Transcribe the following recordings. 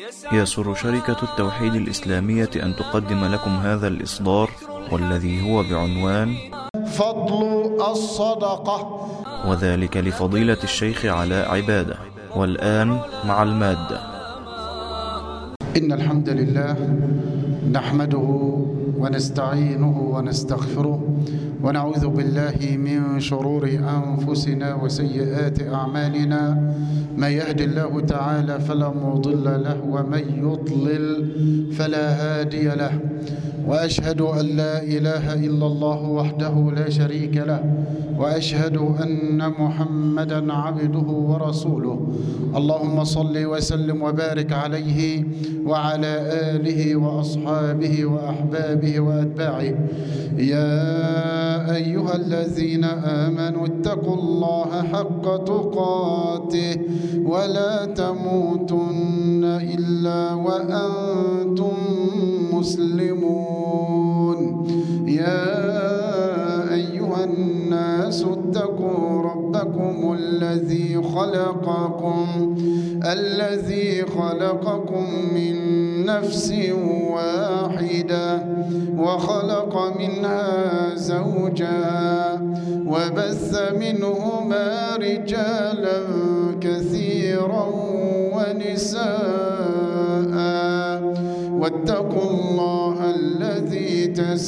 يسر شركة التوحيد الإسلامية أن تقدم لكم هذا الإصدار والذي هو بعنوان فضل الصدقة وذلك لفضيلة الشيخ علاء عبادة والآن مع المادة إن الحمد لله نحمده ونستعينه ونستغفره ونعوذ بالله من شرور أنفسنا وسيئات أعمالنا من يهد الله تعالى فلا مضل له ومن يضلل فلا هادي له وأشهد أن لا إله إلا الله وحده لا شريك له وأشهد أن محمدا عبده ورسوله اللهم صل وسلم وبارك عليه وعلى آله وأصحابه وأحبابه وأتباعه يا أيها الذين آمنوا اتقوا الله حق تقاته ولا تموتن إلا وأنتم مسلمون يا أيها الناس اتقوا ربكم الذي خلقكم الذي خلقكم من نفس واحدة وخلق منها زوجها وبث منهما رجالا كثيرا ونساء واتقوا الله الذي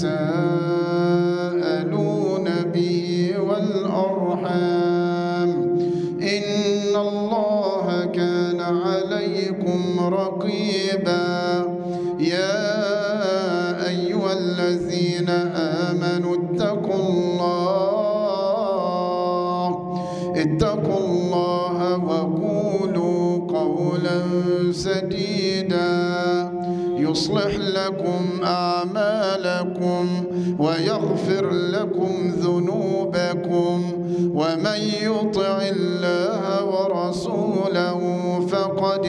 تساءلون به والأرحام إن الله كان عليكم رقيبا يا أيها الذين آمنوا اتقوا الله اتقوا الله وقولوا قولا سديدا يصلح لكم أعمالكم ويغفر لكم ذنوبكم ومن يطع الله ورسوله فقد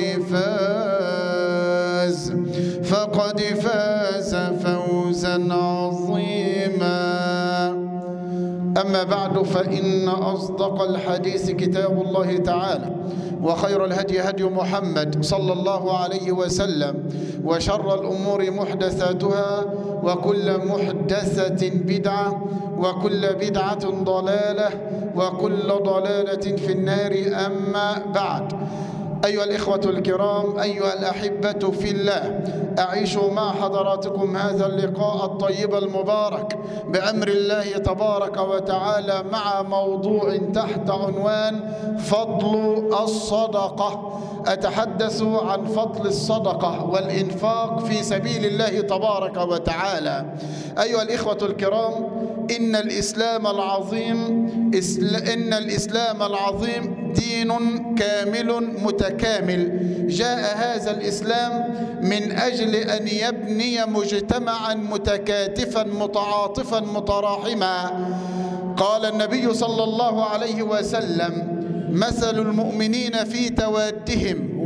فاز فقد فاز فوزا عظيما أما بعد فإن أصدق الحديث كتاب الله تعالى وخير الهدي هدي محمد صلى الله عليه وسلم وشر الأمور محدثاتها وكل محدثة بدعة وكل بدعة ضلالة وكل ضلالة في النار أما بعد أيها الإخوة الكرام أيها الأحبة في الله أعيش مع حضراتكم هذا اللقاء الطيب المبارك بأمر الله تبارك وتعالى مع موضوع تحت عنوان فضل الصدقة أتحدث عن فضل الصدقة والإنفاق في سبيل الله تبارك وتعالى أيها الإخوة الكرام إن الإسلام العظيم إن الإسلام العظيم دين كامل متكامل جاء هذا الإسلام من أجل أن يبني مجتمعا متكاتفا متعاطفا متراحما قال النبي صلى الله عليه وسلم مثل المؤمنين في توادهم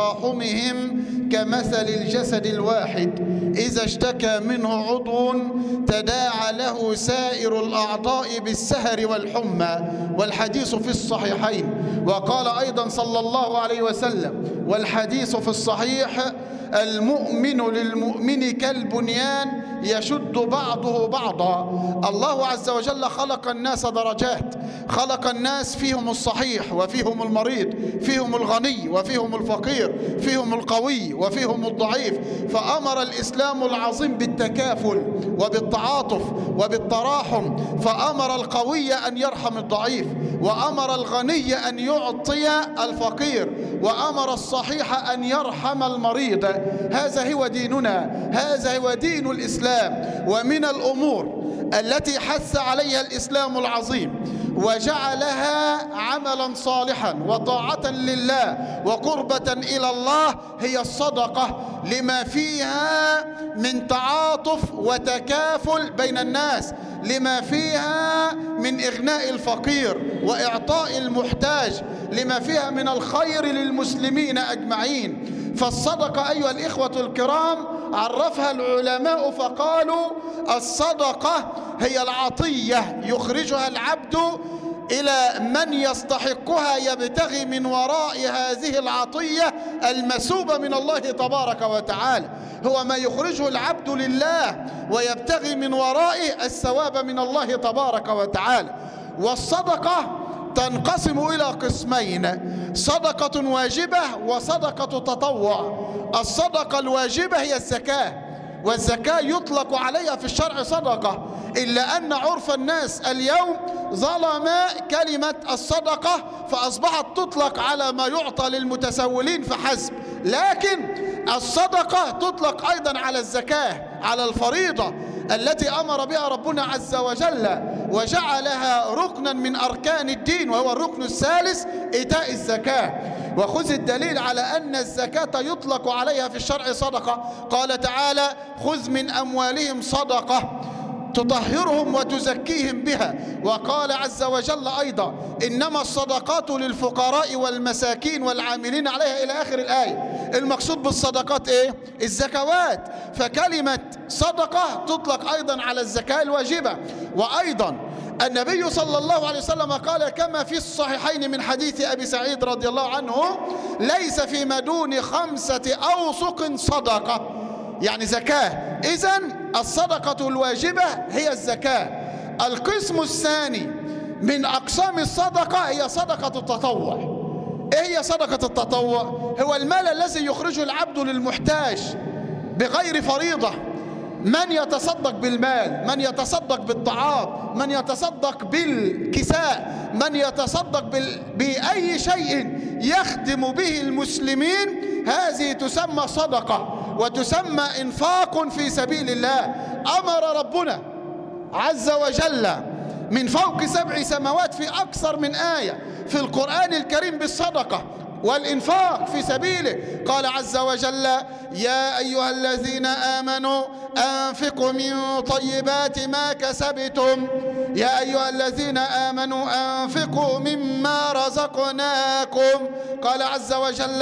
وتراحمهم كمثل الجسد الواحد إذا اشتكى منه عضو تداعى له سائر الأعضاء بالسهر والحمى والحديث في الصحيحين وقال أيضا صلى الله عليه وسلم والحديث في الصحيح المؤمن للمؤمن كالبنيان يشد بعضه بعضا الله عز وجل خلق الناس درجات خلق الناس فيهم الصحيح وفيهم المريض فيهم الغني وفيهم الفقير فيهم القوي وفيهم الضعيف فأمر الإسلام العظيم بالتكافل وبالتعاطف وبالتراحم فأمر القوي أن يرحم الضعيف وأمر الغني أن يعطي الفقير وأمر الصحيح أن يرحم المريض هذا هو ديننا هذا هو دين الإسلام ومن الأمور التي حث عليها الإسلام العظيم وجعلها عملا صالحا وطاعة لله وقربة إلى الله هي الصدقة لما فيها من تعاطف وتكافل بين الناس لما فيها من إغناء الفقير وإعطاء المحتاج لما فيها من الخير للمسلمين أجمعين فالصدقة أيها الإخوة الكرام عرفها العلماء فقالوا الصدقة هي العطية يخرجها العبد إلى من يستحقها يبتغي من وراء هذه العطية المسوبة من الله تبارك وتعالى هو ما يخرجه العبد لله ويبتغي من ورائه الثواب من الله تبارك وتعالى والصدقة تنقسم إلى قسمين صدقة واجبة وصدقة تطوع الصدقة الواجبة هي الزكاة والزكاة يطلق عليها في الشرع صدقة إلا أن عرف الناس اليوم ظلم كلمة الصدقة فأصبحت تطلق على ما يعطى للمتسولين فحسب لكن الصدقة تطلق أيضا على الزكاة على الفريضة التي أمر بها ربنا عز وجل وجعلها ركنا من أركان الدين وهو الركن الثالث إيتاء الزكاة وخذ الدليل على أن الزكاة يطلق عليها في الشرع صدقة قال تعالى خذ من أموالهم صدقة تطهرهم وتزكيهم بها وقال عز وجل أيضا إنما الصدقات للفقراء والمساكين والعاملين عليها إلى آخر الآية المقصود بالصدقات إيه؟ الزكوات فكلمة صدقة تطلق أيضا على الزكاة الواجبة وأيضا النبي صلى الله عليه وسلم قال كما في الصحيحين من حديث أبي سعيد رضي الله عنه ليس فيما دون خمسة أوسق صدقة يعني زكاة إذا الصدقة الواجبة هي الزكاة القسم الثاني من أقسام الصدقة هي صدقة التطوع إيه هي صدقة التطوع؟ هو المال الذي يخرجه العبد للمحتاج بغير فريضة من يتصدق بالمال من يتصدق بالطعام من يتصدق بالكساء من يتصدق بال... بأي شيء يخدم به المسلمين هذه تسمى صدقة وتسمى إنفاق في سبيل الله أمر ربنا عز وجل من فوق سبع سماوات في أكثر من آية في القرآن الكريم بالصدقة والإنفاق في سبيله قال عز وجل يا أيها الذين آمنوا أنفقوا من طيبات ما كسبتم يا أيها الذين آمنوا أنفقوا مما رزقناكم قال عز وجل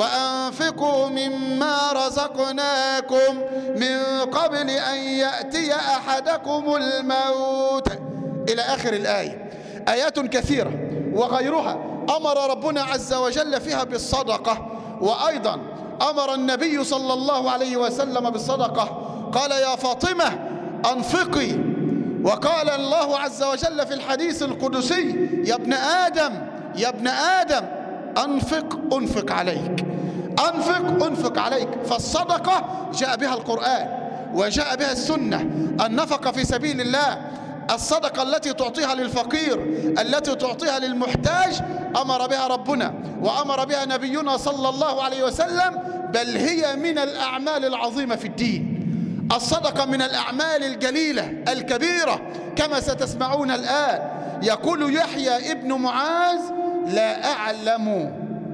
وأنفقوا مما رزقناكم من قبل أن يأتي أحدكم الموت إلى آخر الآية آيات كثيرة وغيرها أمر ربنا عز وجل فيها بالصدقة وأيضا أمر النبي صلى الله عليه وسلم بالصدقة قال يا فاطمة أنفقي وقال الله عز وجل في الحديث القدسي يا ابن آدم يا ابن آدم أنفق أنفق عليك أنفق أنفق عليك فالصدقة جاء بها القرآن وجاء بها السنة النفقة في سبيل الله الصدقة التي تعطيها للفقير التي تعطيها للمحتاج أمر بها ربنا وأمر بها نبينا صلى الله عليه وسلم بل هي من الأعمال العظيمة في الدين الصدقة من الأعمال الجليلة الكبيرة كما ستسمعون الآن يقول يحيى ابن معاذ لا أعلم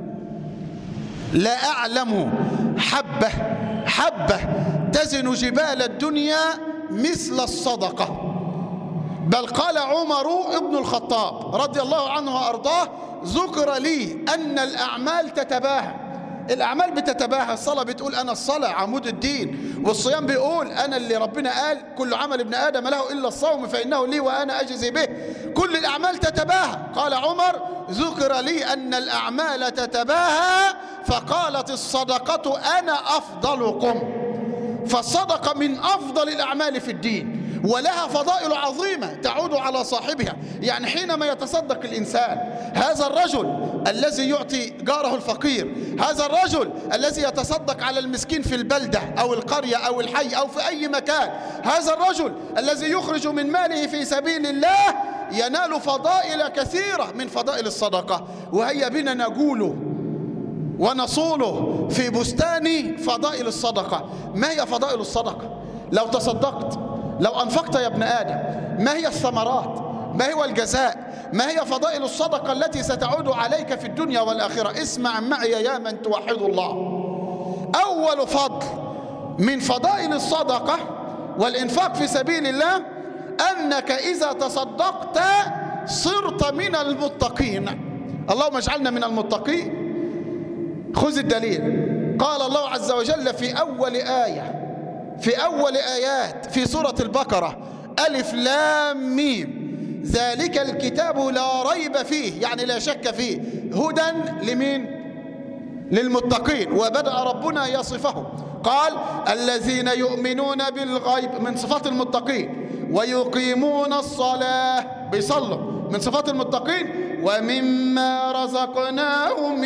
لا أعلم حبة حبة تزن جبال الدنيا مثل الصدقة بل قال عمر ابن الخطاب رضي الله عنه وأرضاه ذكر لي أن الأعمال تتباهى الأعمال بتتباهى الصلاة بتقول أنا الصلاة عمود الدين والصيام بيقول أنا اللي ربنا قال كل عمل ابن آدم له إلا الصوم فإنه لي وأنا أجزي به كل الأعمال تتباهى قال عمر ذكر لي أن الأعمال تتباهى فقالت الصدقة أنا أفضلكم فالصدقة من أفضل الأعمال في الدين ولها فضائل عظيمة تعود على صاحبها يعني حينما يتصدق الإنسان هذا الرجل الذي يعطي جاره الفقير هذا الرجل الذي يتصدق على المسكين في البلدة أو القرية أو الحي أو في أي مكان هذا الرجل الذي يخرج من ماله في سبيل الله ينال فضائل كثيرة من فضائل الصدقة وهيا بنا نقول ونصوله في بستان فضائل الصدقة ما هي فضائل الصدقة لو تصدقت لو أنفقت يا ابن آدم ما هي الثمرات ما هو الجزاء ما هي فضائل الصدقة التي ستعود عليك في الدنيا والآخرة اسمع معي يا من توحد الله أول فضل من فضائل الصدقة والإنفاق في سبيل الله أنك إذا تصدقت صرت من المتقين اللهم اجعلنا من المتقين خذ الدليل قال الله عز وجل في أول آية في أول آيات في سورة البقرة ألف لام ميم ذلك الكتاب لا ريب فيه يعني لا شك فيه هدى لمين للمتقين وبدأ ربنا يصفهم قال الذين يؤمنون بالغيب من صفات المتقين ويقيمون الصلاة بيصلوا من صفات المتقين ومما رزقناهم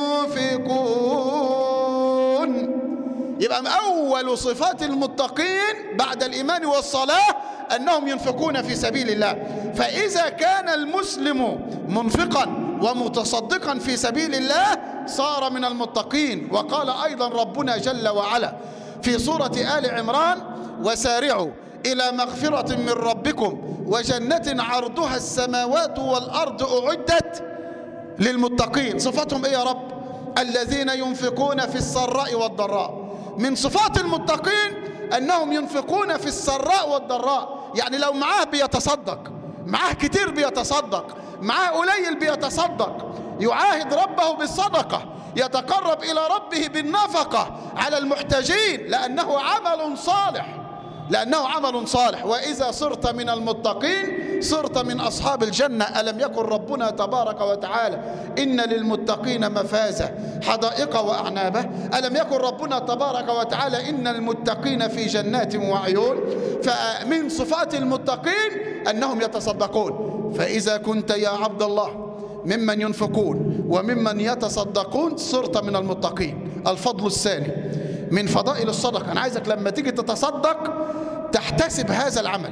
ينفقون يبقى أول صفات المتقين بعد الإيمان والصلاة أنهم ينفقون في سبيل الله فإذا كان المسلم منفقا ومتصدقا في سبيل الله صار من المتقين وقال أيضا ربنا جل وعلا في سورة آل عمران وسارعوا إلى مغفرة من ربكم وجنة عرضها السماوات والأرض أعدت للمتقين صفاتهم إيه يا رب الذين ينفقون في السراء والضراء من صفات المتقين أنهم ينفقون في السراء والضراء يعني لو معاه بيتصدق معاه كتير بيتصدق معاه قليل بيتصدق يعاهد ربه بالصدقة يتقرب إلى ربه بالنفقة على المحتاجين لأنه عمل صالح لأنه عمل صالح وإذا صرت من المتقين صرت من أصحاب الجنة ألم يكن ربنا تبارك وتعالى إن للمتقين مفازة حدائق وأعنابة ألم يكن ربنا تبارك وتعالى إن المتقين في جنات وعيون فمن صفات المتقين أنهم يتصدقون فإذا كنت يا عبد الله ممن ينفقون وممن يتصدقون صرت من المتقين الفضل الثاني من فضائل الصدقة أنا عايزك لما تيجي تتصدق تحتسب هذا العمل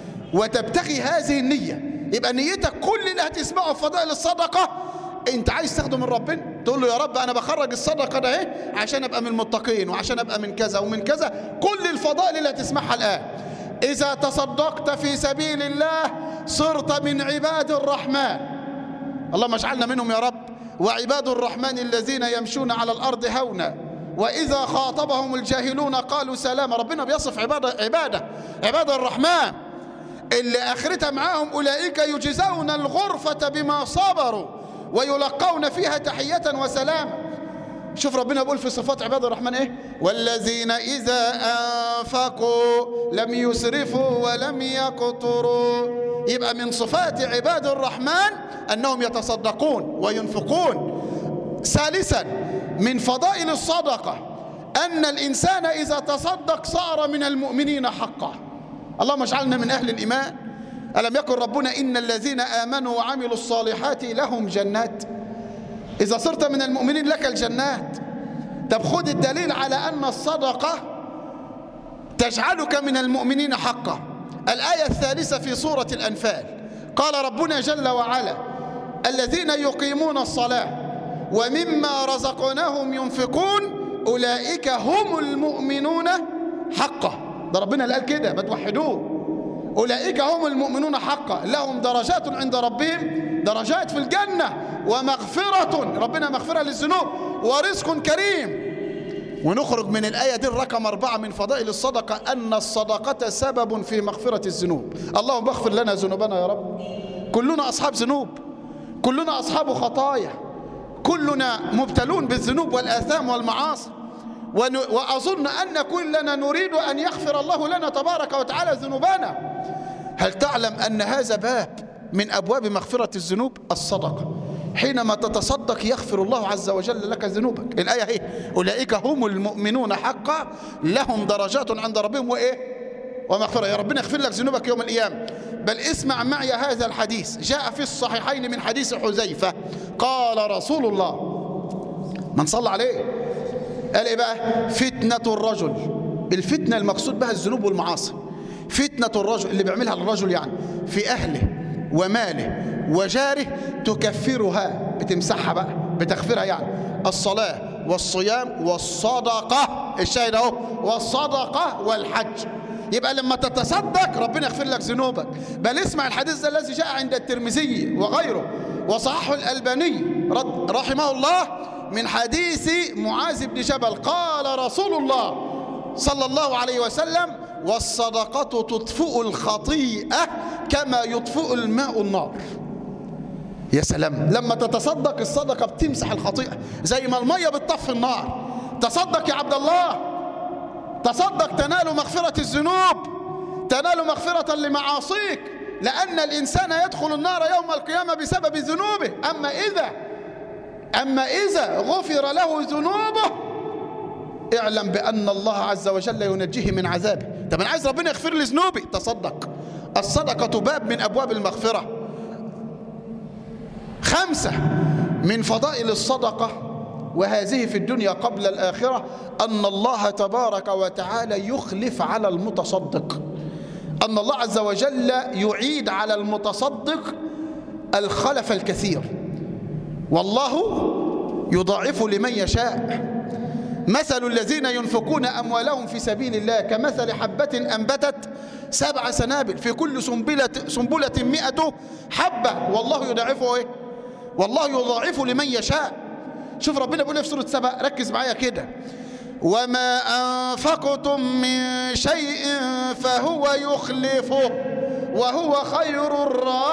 وتبتغي هذه النية يبقى نيتك كل اللي هتسمعه في فضائل الصدقة انت عايز تاخده من ربنا تقول له يا رب انا بخرج الصدقه ده اهي عشان ابقى من المتقين وعشان ابقى من كذا ومن كذا كل الفضائل اللي هتسمعها الان اذا تصدقت في سبيل الله صرت من عباد الرحمن اللهم اجعلنا منهم يا رب وعباد الرحمن الذين يمشون على الارض هونا واذا خاطبهم الجاهلون قالوا سلاما ربنا بيصف عباده عباده عباد الرحمن اللي اخرتها معاهم اولئك يجزون الغرفه بما صبروا ويلقون فيها تحيه وسلاما شوف ربنا بيقول في صفات عباد الرحمن ايه والذين اذا انفقوا لم يسرفوا ولم يقتروا يبقى من صفات عباد الرحمن انهم يتصدقون وينفقون ثالثا من فضائل الصدقه ان الانسان اذا تصدق صار من المؤمنين حقا اللهم اجعلنا من اهل الايمان الم يكن ربنا ان الذين امنوا وعملوا الصالحات لهم جنات إذا صرت من المؤمنين لك الجنات طب خد الدليل على أن الصدقة تجعلك من المؤمنين حقا الآية الثالثة في سورة الأنفال قال ربنا جل وعلا الذين يقيمون الصلاة ومما رزقناهم ينفقون أولئك هم المؤمنون حقا ده ربنا اللي قال كده ما توحدوه أولئك هم المؤمنون حقا لهم درجات عند ربهم درجات في الجنة ومغفرة ربنا مغفرة للذنوب ورزق كريم ونخرج من الآية دي الرقم أربعة من فضائل الصدقة أن الصدقة سبب في مغفرة الذنوب اللهم اغفر لنا ذنوبنا يا رب كلنا أصحاب ذنوب كلنا أصحاب خطايا كلنا مبتلون بالذنوب والآثام والمعاصي وأظن أن كلنا نريد أن يغفر الله لنا تبارك وتعالى ذنوبنا هل تعلم أن هذا باب من أبواب مغفرة الذنوب الصدقة حينما تتصدق يغفر الله عز وجل لك ذنوبك الآية هي أولئك هم المؤمنون حقا لهم درجات عند ربهم وإيه ومغفرة يا ربنا يغفر لك ذنوبك يوم القيامة بل اسمع معي هذا الحديث جاء في الصحيحين من حديث حذيفة قال رسول الله من صلى عليه قال ايه بقى فتنة الرجل الفتنة المقصود بها الذنوب والمعاصي فتنة الرجل اللي بيعملها الرجل يعني في أهله وماله وجاره تكفرها بتمسحها بقى بتغفرها يعني الصلاة والصيام والصدقة الشاهد اهو والصدقة والحج يبقى لما تتصدق ربنا يغفر لك ذنوبك بل اسمع الحديث ده الذي جاء عند الترمذي وغيره وصححه الألباني رحمه الله من حديث معاذ بن جبل قال رسول الله صلى الله عليه وسلم والصدقة تطفئ الخطيئة كما يطفئ الماء النار يا سلام لما تتصدق الصدقة بتمسح الخطيئة زي ما المية بتطفي النار تصدق يا عبد الله تصدق تنال مغفرة الذنوب تنال مغفرة لمعاصيك لأن الإنسان يدخل النار يوم القيامة بسبب ذنوبه أما إذا أما إذا غفر له ذنوبه اعلم بأن الله عز وجل ينجيه من عذابه طب أنا عايز ربنا يغفر لي ذنوبي تصدق الصدقة باب من أبواب المغفرة خمسة من فضائل الصدقة وهذه في الدنيا قبل الآخرة أن الله تبارك وتعالى يخلف على المتصدق أن الله عز وجل يعيد على المتصدق الخلف الكثير والله يضاعف لمن يشاء مثل الذين ينفقون أموالهم في سبيل الله كمثل حبة أنبتت سبع سنابل في كل سنبلة, سنبلة مئة حبة والله يضاعفه إيه؟ والله يضاعف لمن يشاء شوف ربنا بيقول في سورة سبأ ركز معايا كده وما أنفقتم من شيء فهو يخلفه وهو خير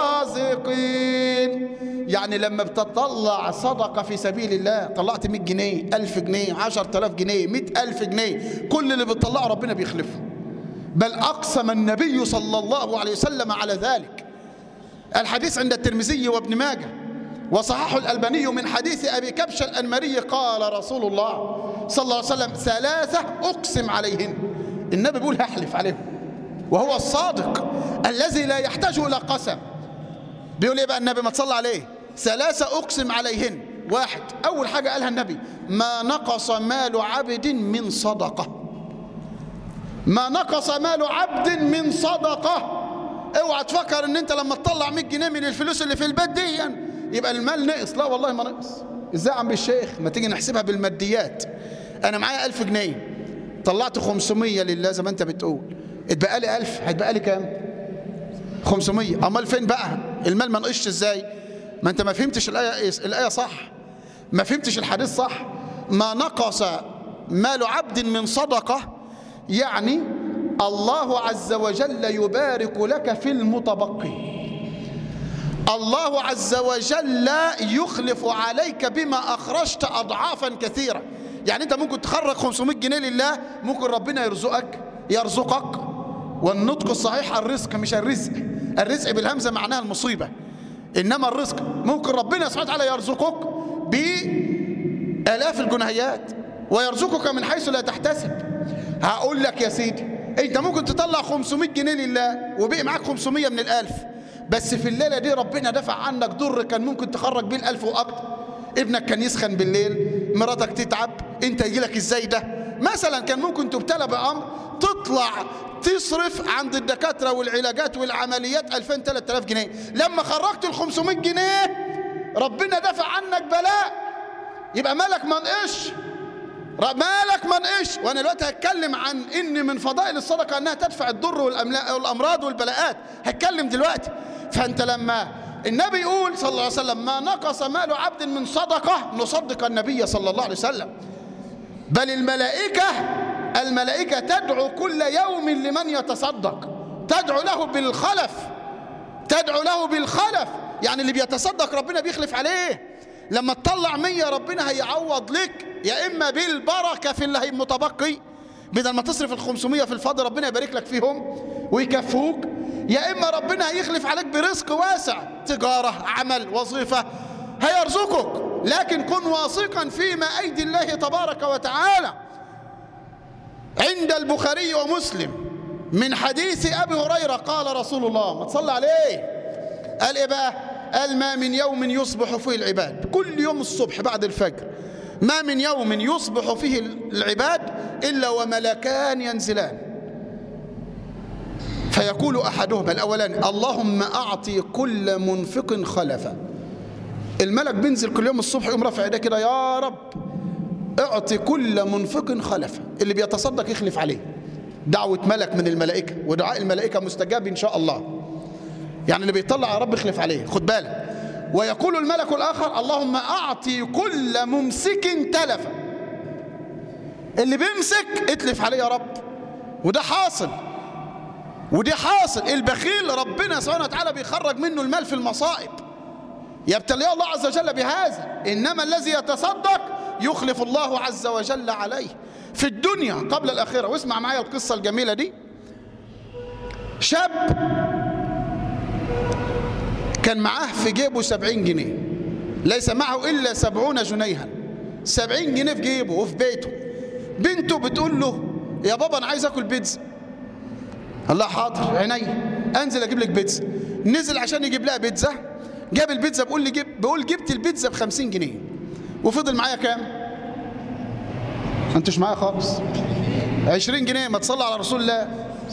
الرازقين يعني لما بتطلع صدقة في سبيل الله طلعت 100 جنيه 1000 جنيه 10000 جنيه 100000 جنيه كل اللي بتطلعه ربنا بيخلفه بل أقسم النبي صلى الله عليه وسلم على ذلك الحديث عند الترمذي وابن ماجه وصححه الألباني من حديث أبي كبش الأنمري قال رسول الله صلى الله عليه وسلم ثلاثة أقسم عليهن النبي بيقول هحلف عليهم وهو الصادق الذي لا يحتاج إلى قسم بيقول إيه بقى النبي ما تصلى عليه ثلاثة أقسم عليهن واحد أول حاجة قالها النبي ما نقص مال عبد من صدقة ما نقص مال عبد من صدقة اوعى تفكر ان انت لما تطلع 100 جنيه من الفلوس اللي في البيت دي يبقى المال نقص لا والله ما نقص ازاي يا عم الشيخ ما تيجي نحسبها بالماديات انا معايا 1000 جنيه طلعت 500 لله زي ما انت بتقول اتبقى لي 1000 هيتبقى لي كام 500 امال فين بقى المال ما نقصش ازاي ما انت ما فهمتش الايه الايه صح ما فهمتش الحديث صح ما نقص مال عبد من صدقه يعني الله عز وجل يبارك لك في المتبقي الله عز وجل يخلف عليك بما أخرجت أضعافا كثيرة يعني أنت ممكن تخرج 500 جنيه لله ممكن ربنا يرزقك يرزقك والنطق الصحيح الرزق مش الرزق الرزق بالهمزة معناها المصيبة إنما الرزق ممكن ربنا سبحانه وتعالى يرزقك بآلاف الجنيهات ويرزقك من حيث لا تحتسب هقول لك يا سيدي انت ممكن تطلع 500 جنيه لله وبقي معاك 500 من الألف بس في الليلة دي ربنا دفع عنك ضر كان ممكن تخرج بيه الألف وأكتر ابنك كان يسخن بالليل مراتك تتعب انت يجيلك ازاي ده مثلا كان ممكن تبتلى بأمر تطلع تصرف عند الدكاترة والعلاجات والعمليات 2000 3000 جنيه لما خرجت ال 500 جنيه ربنا دفع عنك بلاء يبقى مالك ما نقش مالك ما نقش وانا دلوقتي هتكلم عن ان من فضائل الصدقه انها تدفع الضر والامراض والبلاءات هتكلم دلوقتي فانت لما النبي يقول صلى الله عليه وسلم ما نقص مال عبد من صدقه نصدق النبي صلى الله عليه وسلم بل الملائكه الملائكه تدعو كل يوم لمن يتصدق تدعو له بالخلف تدعو له بالخلف يعني اللي بيتصدق ربنا بيخلف عليه لما تطلع مية ربنا هيعوض لك يا إما بالبركة في اللي متبقي بدل ما تصرف ال 500 في الفضل ربنا يبارك لك فيهم ويكفوك يا إما ربنا هيخلف عليك برزق واسع تجارة عمل وظيفة هيرزقك لكن كن واثقا فيما أيدي الله تبارك وتعالى عند البخاري ومسلم من حديث أبي هريرة قال رسول الله ما تصلى عليه قال إيه بقى قال ما من يوم يصبح فيه العباد كل يوم الصبح بعد الفجر ما من يوم يصبح فيه العباد إلا وملكان ينزلان فيقول أحدهما الأولاني اللهم أعطي كل منفق خلفا الملك بينزل كل يوم الصبح يقوم رافع ايديه كده يا رب اعطي كل منفق خلفا اللي بيتصدق يخلف عليه دعوة ملك من الملائكة ودعاء الملائكة مستجاب إن شاء الله يعني اللي بيطلع يا رب يخلف عليه خد بالك ويقول الملك الآخر اللهم أعطي كل ممسك تلفا اللي بيمسك اتلف عليه يا رب وده حاصل ودي حاصل البخيل ربنا سبحانه وتعالى بيخرج منه المال في المصائب يبتليه الله عز وجل بهذا إنما الذي يتصدق يخلف الله عز وجل عليه في الدنيا قبل الآخرة واسمع معايا القصة الجميلة دي شاب كان معاه في جيبه سبعين جنيه ليس معه إلا سبعون جنيها سبعين جنيه في جيبه وفي بيته بنته بتقول له يا بابا أنا عايز أكل بيتزا الله حاضر عيني أنزل أجيب لك بيتزا نزل عشان يجيب لها بيتزا جاب البيتزا بقول لي جيب بقول جبت البيتزا ب 50 جنيه وفضل معايا كام؟ انتش معايا خالص 20 جنيه ما تصلي على رسول الله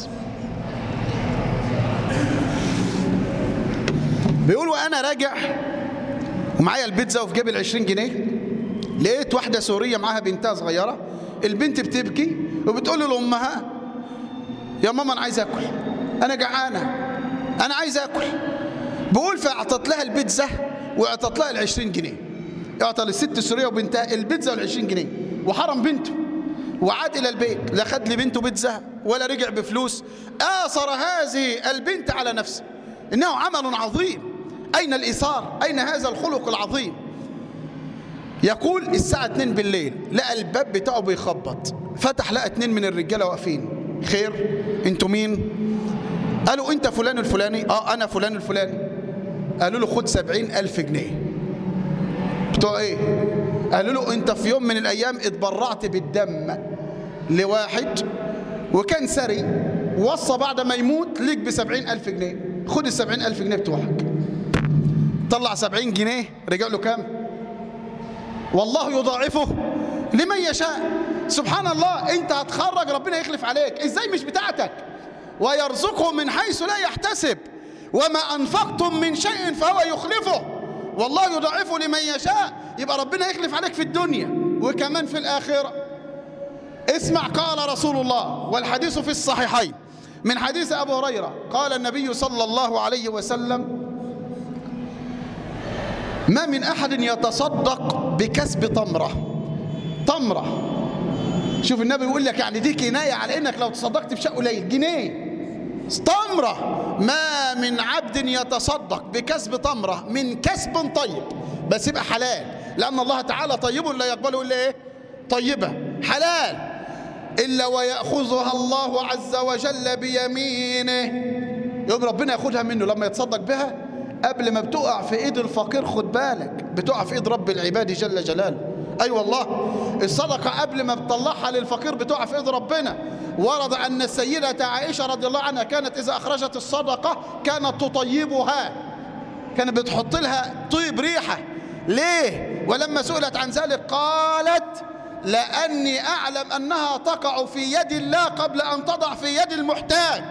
بيقول وانا راجع ومعايا البيتزا وفي جيبي ال 20 جنيه لقيت واحده سوريه معاها بنتها صغيره البنت بتبكي وبتقول لامها يا ماما انا عايز اكل انا جعانه انا عايز اكل بقول فاعطت لها البيتزا واعطت لها ال 20 جنيه اعطى للست السوريه وبنتها البيتزا وال 20 جنيه وحرم بنته وعاد الى البيت لا خد لبنته بيتزا ولا رجع بفلوس اثر هذه البنت على نفسه انه عمل عظيم اين الايثار اين هذا الخلق العظيم يقول الساعه 2 بالليل لقى الباب بتاعه بيخبط فتح لقى اتنين من الرجاله واقفين خير انتوا مين قالوا انت فلان الفلاني اه انا فلان الفلاني قالوا له خد سبعين ألف جنيه بتوع ايه قالوا له انت في يوم من الايام اتبرعت بالدم لواحد وكان سري وصى بعد ما يموت ليك بسبعين ألف جنيه خد السبعين ألف جنيه بتوعك طلع سبعين جنيه رجع له كام والله يضاعفه لمن يشاء سبحان الله انت هتخرج ربنا يخلف عليك ازاي مش بتاعتك ويرزقه من حيث لا يحتسب وما أنفقتم من شيء فهو يخلفه والله يضاعفه لمن يشاء يبقى ربنا يخلف عليك في الدنيا وكمان في الآخرة اسمع قال رسول الله والحديث في الصحيحين من حديث أبو هريرة قال النبي صلى الله عليه وسلم ما من أحد يتصدق بكسب تمرة تمرة شوف النبي يقول لك يعني دي كناية على إنك لو تصدقت بشيء قليل جنيه تمرة ما من عبد يتصدق بكسب تمرة من كسب طيب بس يبقى حلال لأن الله تعالى طيب لا يقبله إلا إيه طيبة حلال إلا ويأخذها الله عز وجل بيمينه يوم ربنا ياخدها منه لما يتصدق بها قبل ما بتقع في ايد الفقير خد بالك بتقع في ايد رب العباد جل جلاله اي أيوة والله الصدقه قبل ما بتطلعها للفقير بتقع في ايد ربنا ورد ان السيده عائشه رضي الله عنها كانت اذا اخرجت الصدقه كانت تطيبها كانت بتحط لها طيب ريحه ليه ولما سئلت عن ذلك قالت لاني اعلم انها تقع في يد الله قبل ان تضع في يد المحتاج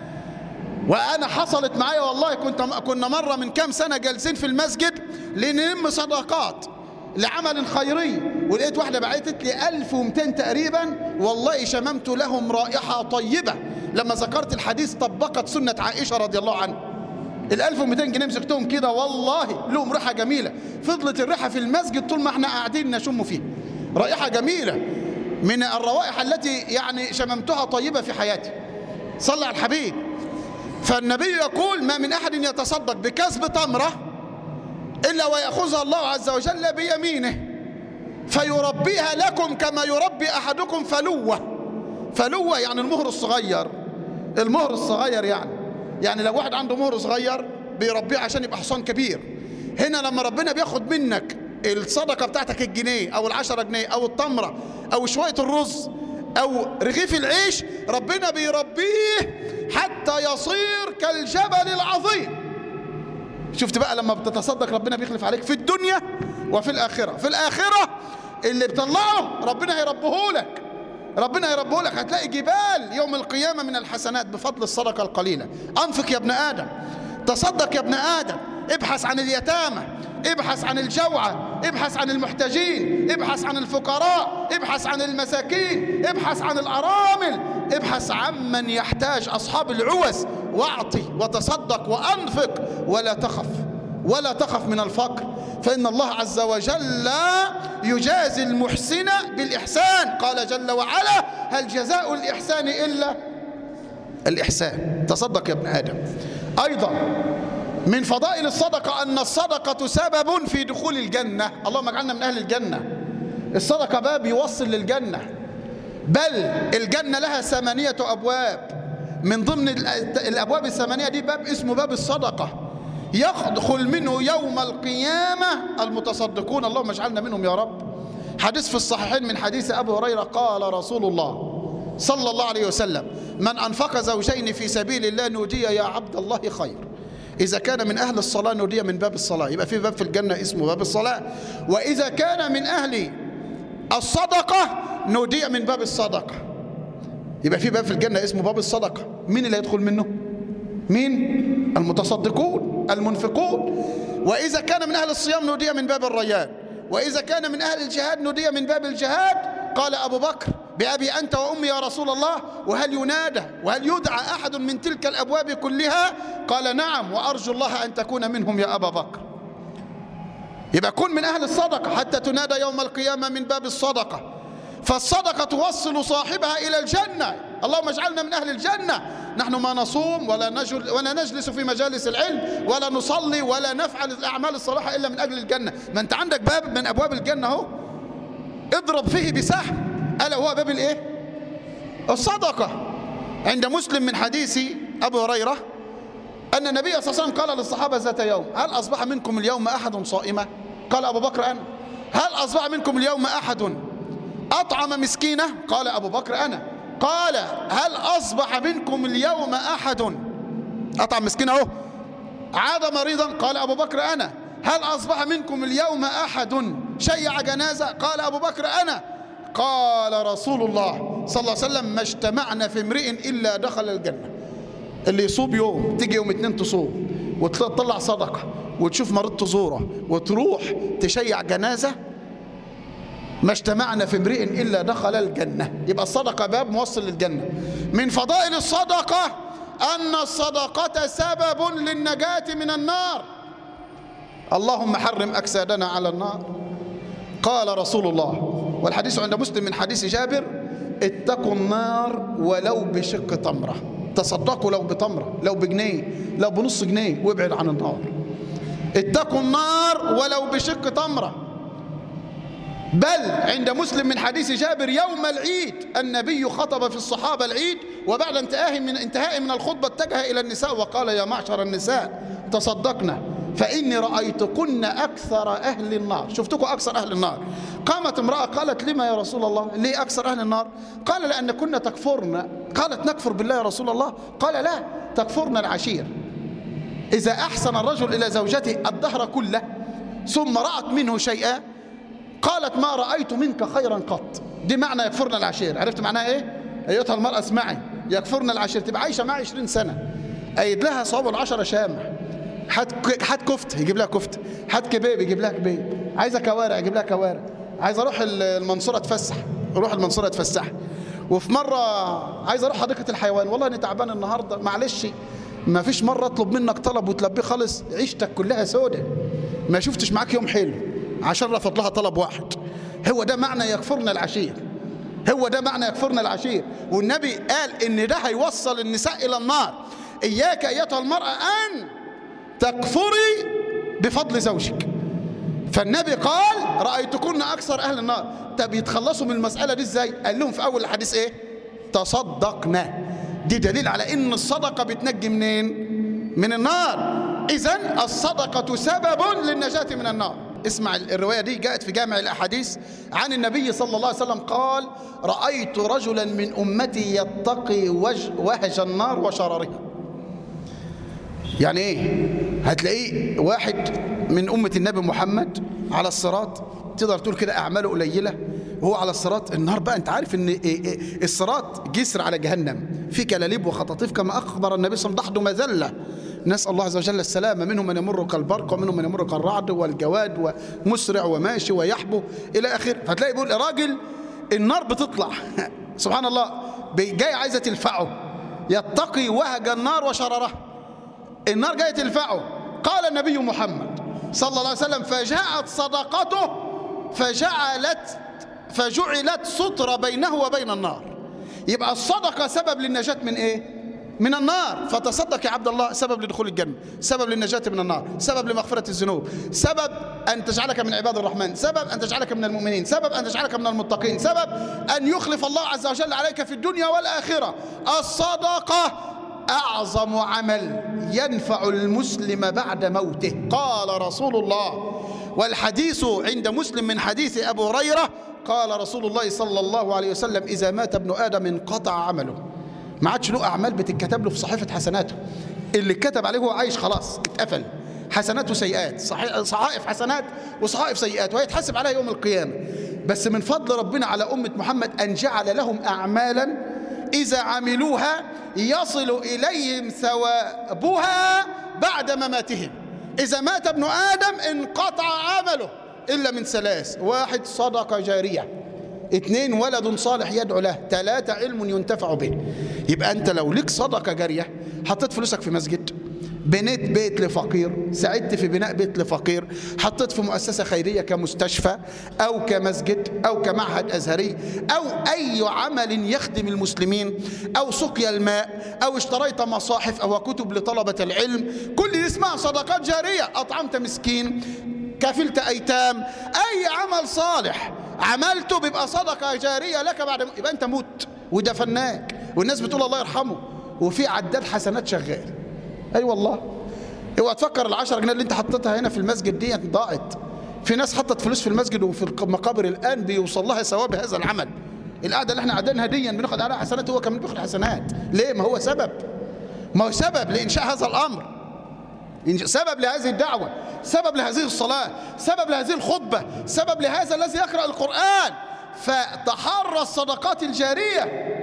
وانا حصلت معايا والله كنت كنا مره من كام سنه جالسين في المسجد لنلم صدقات لعمل خيري ولقيت واحده بعتت لي 1200 تقريبا والله شممت لهم رائحه طيبه لما ذكرت الحديث طبقت سنه عائشه رضي الله عنها ال 1200 جنيه مسكتهم كده والله لهم ريحه جميله فضلت الريحه في المسجد طول ما احنا قاعدين نشم فيها رائحه جميله من الروائح التي يعني شممتها طيبه في حياتي صلى على الحبيب فالنبي يقول ما من أحد يتصدق بكسب تمرة إلا ويأخذها الله عز وجل بيمينه فيربيها لكم كما يربي أحدكم فلوة فلوة يعني المهر الصغير المهر الصغير يعني يعني لو واحد عنده مهر صغير بيربيه عشان يبقى حصان كبير هنا لما ربنا بياخد منك الصدقة بتاعتك الجنيه أو العشرة جنيه أو التمرة أو شوية الرز أو رغيف العيش ربنا بيربيه حتى يصير كالجبل العظيم شفت بقى لما بتتصدق ربنا بيخلف عليك في الدنيا وفي الآخرة في الآخرة اللي بطلعه ربنا هيربه لك ربنا يربه لك هتلاقي جبال يوم القيامة من الحسنات بفضل الصدقة القليلة أنفق يا ابن آدم تصدق يا ابن آدم ابحث عن اليتامى ابحث عن الجوعى ابحث عن المحتاجين ابحث عن الفقراء ابحث عن المساكين ابحث عن الأرامل ابحث عمن يحتاج أصحاب العوز واعطي وتصدق وأنفق ولا تخف ولا تخف من الفقر فإن الله عز وجل يجازي المحسن بالإحسان قال جل وعلا هل جزاء الإحسان إلا الإحسان تصدق يا ابن آدم أيضا من فضائل الصدقة أن الصدقة سبب في دخول الجنة اللهم اجعلنا من أهل الجنة الصدقة باب يوصل للجنة بل الجنة لها ثمانية أبواب من ضمن الأبواب الثمانية دي باب اسمه باب الصدقة يدخل منه يوم القيامة المتصدقون اللهم اجعلنا منهم يا رب حديث في الصحيحين من حديث أبي هريرة قال رسول الله صلى الله عليه وسلم من أنفق زوجين في سبيل الله نودي يا عبد الله خير إذا كان من أهل الصلاة نودي من باب الصلاة يبقى في باب في الجنة اسمه باب الصلاة وإذا كان من أهل الصدقة نودي من باب الصدقة يبقى في باب في الجنة اسمه باب الصدقة مين اللي يدخل منه مين المتصدقون المنفقون وإذا كان من أهل الصيام نودي من باب الريان وإذا كان من أهل الجهاد نودي من باب الجهاد قال أبو بكر بأبي أنت وأمي يا رسول الله وهل ينادى وهل يدعى أحد من تلك الأبواب كلها قال نعم وأرجو الله أن تكون منهم يا أبا بكر يبقى كن من أهل الصدقة حتى تنادى يوم القيامة من باب الصدقة فالصدقة توصل صاحبها إلى الجنة اللهم اجعلنا من أهل الجنة نحن ما نصوم ولا, نجل ولا نجلس في مجالس العلم ولا نصلي ولا نفعل الأعمال الصالحة إلا من أجل الجنة ما أنت عندك باب من أبواب الجنة اهو اضرب فيه بسهم ألا هو باب الإيه الصدقة عند مسلم من حديث أبو هريرة أن النبي صلى الله عليه وسلم قال للصحابة ذات يوم هل أصبح منكم اليوم أحد صائما قال أبو بكر أنا هل أصبح منكم اليوم أحد أطعم مسكينة قال أبو بكر أنا قال هل أصبح منكم اليوم أحد أطعم مسكينة أهو عاد مريضا قال أبو بكر أنا هل أصبح منكم اليوم أحد شيع جنازة قال أبو بكر أنا قال رسول الله صلى الله عليه وسلم ما اجتمعنا في امرئ إلا دخل الجنة اللي يصوب يوم تيجي يوم اتنين تصوم وتطلع صدقة وتشوف مريض تزوره وتروح تشيع جنازة ما اجتمعنا في امرئ إلا دخل الجنة يبقى الصدقة باب موصل للجنة من فضائل الصدقة أن الصدقة سبب للنجاة من النار اللهم حرم أجسادنا على النار قال رسول الله والحديث عند مسلم من حديث جابر اتقوا النار ولو بشق تمرة تصدقوا لو بتمرة لو بجنيه لو بنص جنيه وابعد عن النار اتقوا النار ولو بشق تمره بل عند مسلم من حديث جابر يوم العيد النبي خطب في الصحابة العيد وبعد انتهاء من انتهاء من الخطبة اتجه إلى النساء وقال يا معشر النساء تصدقنا فإني رأيتكن أكثر أهل النار شفتكم أكثر أهل النار قامت امرأة قالت لما يا رسول الله ليه أكثر أهل النار قال لأن كنا تكفرن قالت نكفر بالله يا رسول الله قال لا تكفرن العشير إذا أحسن الرجل إلى زوجته الدهر كله ثم رأت منه شيئا قالت ما رأيت منك خيرا قط دي معنى يكفرنا العشير عرفت معناها ايه ايتها المرأة اسمعي يكفرنا العشير تبقى عايشة معي 20 سنة ايد لها صواب العشرة شامع هات هات كفت يجيب لها كفت هات كباب يجيب لها كباب عايزه كوارع يجيب لها كوارع عايز اروح المنصوره اتفسح اروح المنصوره اتفسح وفي مره عايز اروح حديقه الحيوان والله انا تعبان النهارده معلش ما فيش مره اطلب منك طلب وتلبيه خالص عيشتك كلها سودة ما شفتش معاك يوم حلو عشان رفض لها طلب واحد هو ده معنى يكفرنا العشير هو ده معنى يكفرنا العشير والنبي قال ان ده هيوصل النساء الى النار اياك ايتها المراه ان تكفري بفضل زوجك فالنبي قال رأيتكن أكثر أهل النار طب يتخلصوا من المسألة دي إزاي قال لهم في أول الحديث إيه تصدقنا دي دليل على إن الصدقة بتنجي منين من النار إذا الصدقة سبب للنجاة من النار اسمع الرواية دي جاءت في جامع الأحاديث عن النبي صلى الله عليه وسلم قال رأيت رجلا من أمتي يتقي وهج النار وشررها يعني ايه هتلاقيه واحد من أمة النبي محمد على الصراط تقدر تقول كده أعماله قليلة وهو على الصراط النهار بقى أنت عارف إن الصراط جسر على جهنم في كلاليب وخطاطيف كما أخبر النبي صلى الله عليه وسلم ضحض مذلة نسأل الله عز وجل السلامة منهم من يمر كالبرق ومنهم من يمر كالرعد والجواد ومسرع وماشي ويحبو إلى آخر فتلاقي بيقول راجل النار بتطلع سبحان الله جاي عايزة تلفعه يتقي وهج النار وشرره النار جاية تلفعه قال النبي محمد صلى الله عليه وسلم فجاءت صدقته فجعلت فجعلت ستر بينه وبين النار يبقى الصدقة سبب للنجاة من ايه من النار فتصدق يا عبد الله سبب لدخول الجنة سبب للنجاة من النار سبب لمغفرة الذنوب سبب أن تجعلك من عباد الرحمن سبب أن تجعلك من المؤمنين سبب أن تجعلك من المتقين سبب أن يخلف الله عز وجل عليك في الدنيا والآخرة الصدقة أعظم عمل ينفع المسلم بعد موته قال رسول الله والحديث عند مسلم من حديث أبو هريرة قال رسول الله صلى الله عليه وسلم إذا مات ابن آدم انقطع عمله ما عادش له أعمال بتتكتب له في صحيفة حسناته اللي كتب عليه هو عايش خلاص اتقفل حسنات وسيئات صحائف حسنات وصحائف سيئات وهيتحاسب عليها يوم القيامة بس من فضل ربنا على أمة محمد أن جعل لهم أعمالا إذا عملوها يصل إليهم ثوابها بعد مماتهم إذا مات ابن آدم انقطع عمله إلا من ثلاث واحد صدقة جارية اثنين ولد صالح يدعو له ثلاثة علم ينتفع به يبقى أنت لو لك صدقة جارية حطيت فلوسك في مسجد بنيت بيت لفقير ساعدت في بناء بيت لفقير حطيت في مؤسسة خيرية كمستشفى أو كمسجد أو كمعهد أزهري أو أي عمل يخدم المسلمين أو سقيا الماء أو اشتريت مصاحف أو كتب لطلبة العلم كل دي اسمها صدقات جارية أطعمت مسكين كفلت أيتام أي عمل صالح عملته بيبقى صدقة جارية لك بعد يبقى أنت مت ودفناك والناس بتقول الله يرحمه وفي عداد حسنات شغال اي أيوة والله اوعى تفكر العشرة جنيه اللي انت حطيتها هنا في المسجد دي ضاعت في ناس حطت فلوس في المسجد وفي المقابر الان بيوصل لها ثواب هذا العمل القعده اللي احنا قاعدينها دي بناخد عليها حسنات هو كمان بياخد حسنات ليه ما هو سبب ما هو سبب لانشاء هذا الامر سبب لهذه الدعوه سبب لهذه الصلاه سبب لهذه الخطبه سبب لهذا الذي يقرا القران فتحرى الصدقات الجاريه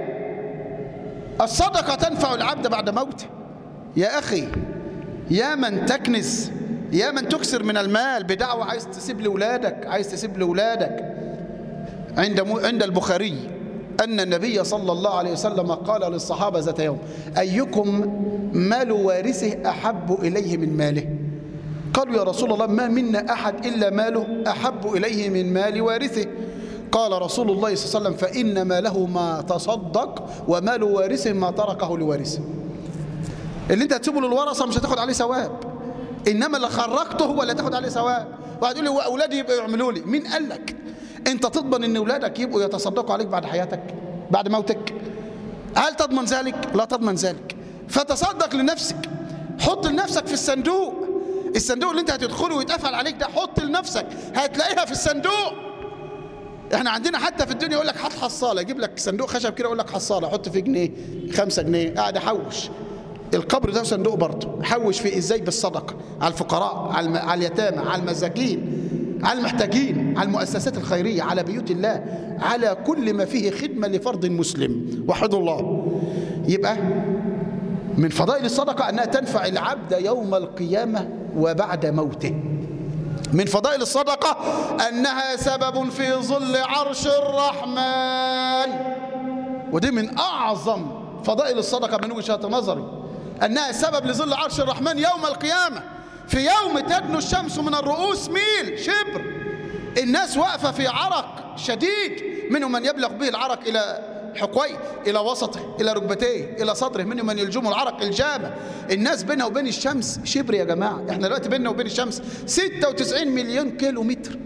الصدقه تنفع العبد بعد موته يا أخي يا من تكنس يا من تكسر من المال بدعوة عايز تسيب لأولادك عايز تسيب لأولادك عند عند البخاري أن النبي صلى الله عليه وسلم قال للصحابة ذات يوم أيكم مال وارثه أحب إليه من ماله قالوا يا رسول الله ما منا أحد إلا ماله أحب إليه من مال وارثه قال رسول الله صلى الله عليه وسلم فإن ماله ما تصدق ومال وارثه ما تركه لوارثه اللي انت هتسيبه للورثه مش هتاخد عليه ثواب انما اللي خرجته هو اللي هتاخد عليه ثواب واحد يقول لي هو اولادي يبقوا يعملوا لي مين قال لك انت تضمن ان اولادك يبقوا يتصدقوا عليك بعد حياتك بعد موتك هل تضمن ذلك لا تضمن ذلك فتصدق لنفسك حط لنفسك في الصندوق الصندوق اللي انت هتدخله ويتقفل عليك ده حط لنفسك هتلاقيها في الصندوق احنا عندنا حتى في الدنيا يقول لك حط حصاله يجيب لك صندوق خشب كده يقول لك حصاله حط فيه جنيه خمسة جنيه قاعد احوش القبر ده صندوق برضه حوش فيه ازاي بالصدقه على الفقراء على, الم... على اليتامى على المساكين على المحتاجين على المؤسسات الخيريه على بيوت الله على كل ما فيه خدمه لفرد مسلم وحدوا الله يبقى من فضائل الصدقه انها تنفع العبد يوم القيامه وبعد موته من فضائل الصدقه انها سبب في ظل عرش الرحمن ودي من اعظم فضائل الصدقه من وجهه نظري أنها سبب لظل عرش الرحمن يوم القيامة في يوم تدنو الشمس من الرؤوس ميل شبر الناس واقفة في عرق شديد منهم من يبلغ به العرق إلى حقوي إلى وسطه إلى ركبتيه إلى صدره منهم من يلجم العرق الجامة الناس بينها وبين الشمس شبر يا جماعة احنا دلوقتي بيننا وبين الشمس 96 مليون كيلو متر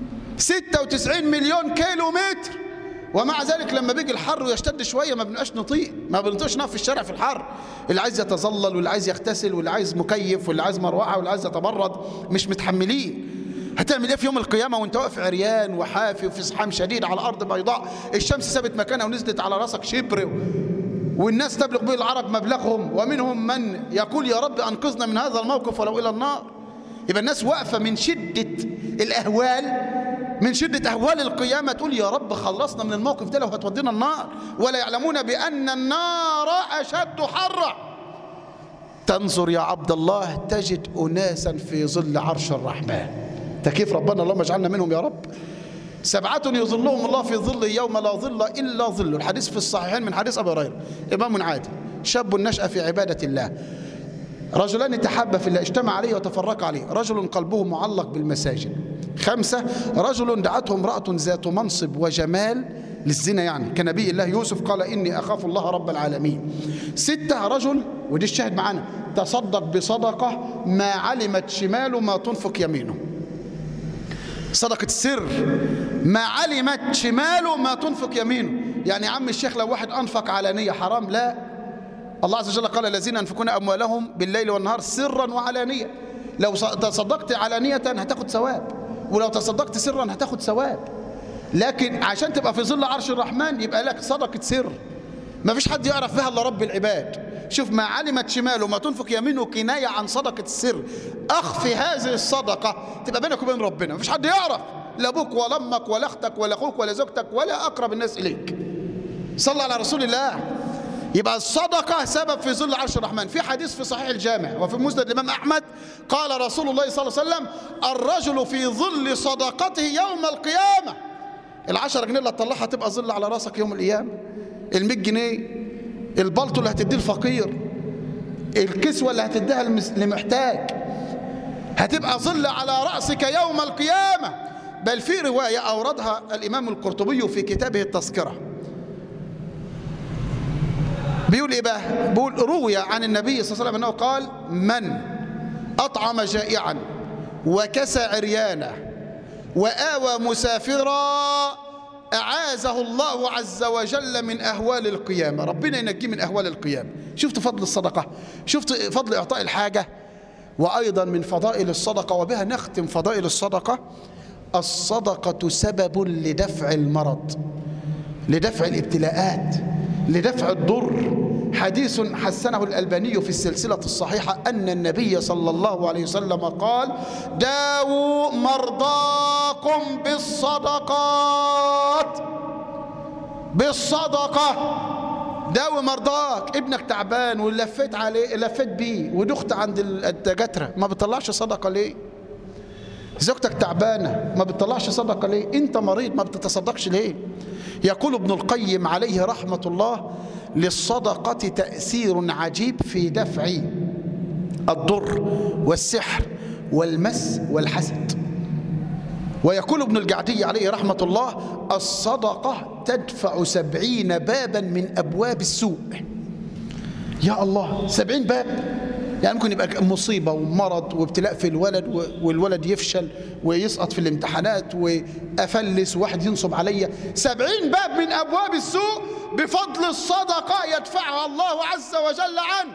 96 مليون كيلو متر ومع ذلك لما بيجي الحر ويشتد شويه ما بنبقاش نطيق ما بنطيقش نقف في الشارع في الحر اللي عايز يتظلل واللي عايز يغتسل واللي عايز مكيف واللي عايز مروحه واللي عايز يتبرد مش متحملين هتعمل ايه في يوم القيامه وانت واقف عريان وحافي وفي زحام شديد على ارض بيضاء الشمس سابت مكانها ونزلت على راسك شبر والناس تبلغ به العرب مبلغهم ومنهم من يقول يا رب انقذنا من هذا الموقف ولو الى النار يبقى الناس واقفه من شده الاهوال من شدة أهوال القيامة تقول يا رب خلصنا من الموقف ده لو هتودينا النار ولا يعلمون بأن النار أشد حرا تنظر يا عبد الله تجد أناسا في ظل عرش الرحمن تكيف ربنا اللهم اجعلنا منهم يا رب سبعة يظلهم الله في ظل يوم لا ظل إلا ظل الحديث في الصحيحين من حديث أبي هريرة إمام عادل شاب نشأ في عبادة الله رجلان تحابا في الله اجتمع عليه وتفرق عليه رجل قلبه معلق بالمساجد خمسة رجل دعته امرأة ذات منصب وجمال للزنا يعني كنبي الله يوسف قال إني أخاف الله رب العالمين ستة رجل ودي الشاهد معانا تصدق بصدقة ما علمت شماله ما تنفق يمينه صدقة السر ما علمت شماله ما تنفق يمينه يعني يا عم الشيخ لو واحد أنفق علانية حرام لا الله عز وجل قال الذين ينفقون أموالهم بالليل والنهار سرا وعلانية لو تصدقت علانية هتاخد ثواب ولو تصدقت سرا هتاخد ثواب لكن عشان تبقى في ظل عرش الرحمن يبقى لك صدقة سر ما فيش حد يعرف بها الا رب العباد شوف ما علمت شماله ما تنفق يمينه كناية عن صدقة السر أخفي هذه الصدقة تبقى بينك وبين ربنا ما فيش حد يعرف لا أبوك ولا أمك ولا أختك ولا أخوك ولا زوجتك ولا أقرب الناس إليك صلى على رسول الله يبقى الصدقة سبب في ظل عرش الرحمن في حديث في صحيح الجامع وفي مسند الإمام أحمد قال رسول الله صلى الله عليه وسلم الرجل في ظل صدقته يوم القيامة العشرة جنيه اللي هتطلعها تبقى ظل على راسك يوم القيامة المية جنيه البلطو اللي هتديه الفقير الكسوة اللي هتديها لمحتاج هتبقى ظل على رأسك يوم القيامة بل في رواية أوردها الإمام القرطبي في كتابه التذكرة بيقول إيه بقى بيقول روي عن النبي صلى الله عليه وسلم أنه قال من أطعم جائعا وكسى عريانا وآوى مسافرا أعاذه الله عز وجل من أهوال القيامة ربنا ينجيه من أهوال القيامة شفت فضل الصدقة شفت فضل إعطاء الحاجة وأيضا من فضائل الصدقة وبها نختم فضائل الصدقة الصدقة سبب لدفع المرض لدفع الابتلاءات لدفع الضر حديث حسنه الألباني في السلسلة الصحيحة أن النبي صلى الله عليه وسلم قال داووا مرضاكم بالصدقات بالصدقة داوي مرضاك ابنك تعبان ولفيت عليه لفيت بيه ودخت عند الدكاترة ما بتطلعش صدقة ليه زوجتك تعبانة ما بتطلعش صدقة ليه انت مريض ما بتتصدقش ليه يقول ابن القيم عليه رحمة الله للصدقة تأثير عجيب في دفع الضر والسحر والمس والحسد ويقول ابن الجعدي عليه رحمة الله الصدقة تدفع سبعين بابا من أبواب السوء يا الله سبعين باب يعني ممكن يبقى مصيبة ومرض وابتلاء في الولد والولد يفشل ويسقط في الامتحانات وأفلس واحد ينصب عليا سبعين باب من أبواب السوء بفضل الصدقة يدفعها الله عز وجل عنك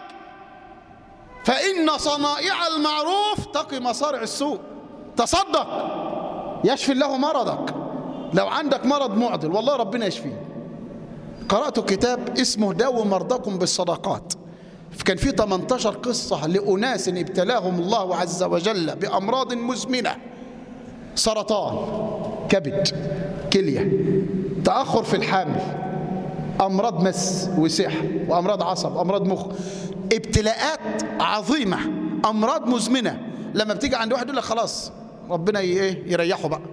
فإن صنائع المعروف تقي مصارع السوء تصدق يشفي الله مرضك لو عندك مرض معضل والله ربنا يشفيه قرأت كتاب اسمه داووا مرضاكم بالصدقات كان في 18 قصة لأناس ابتلاهم الله عز وجل بأمراض مزمنة سرطان كبد كلية تأخر في الحمل أمراض مس وسحر وأمراض عصب أمراض مخ ابتلاءات عظيمة أمراض مزمنة لما بتيجي عند واحد يقول لك خلاص ربنا يريحه بقى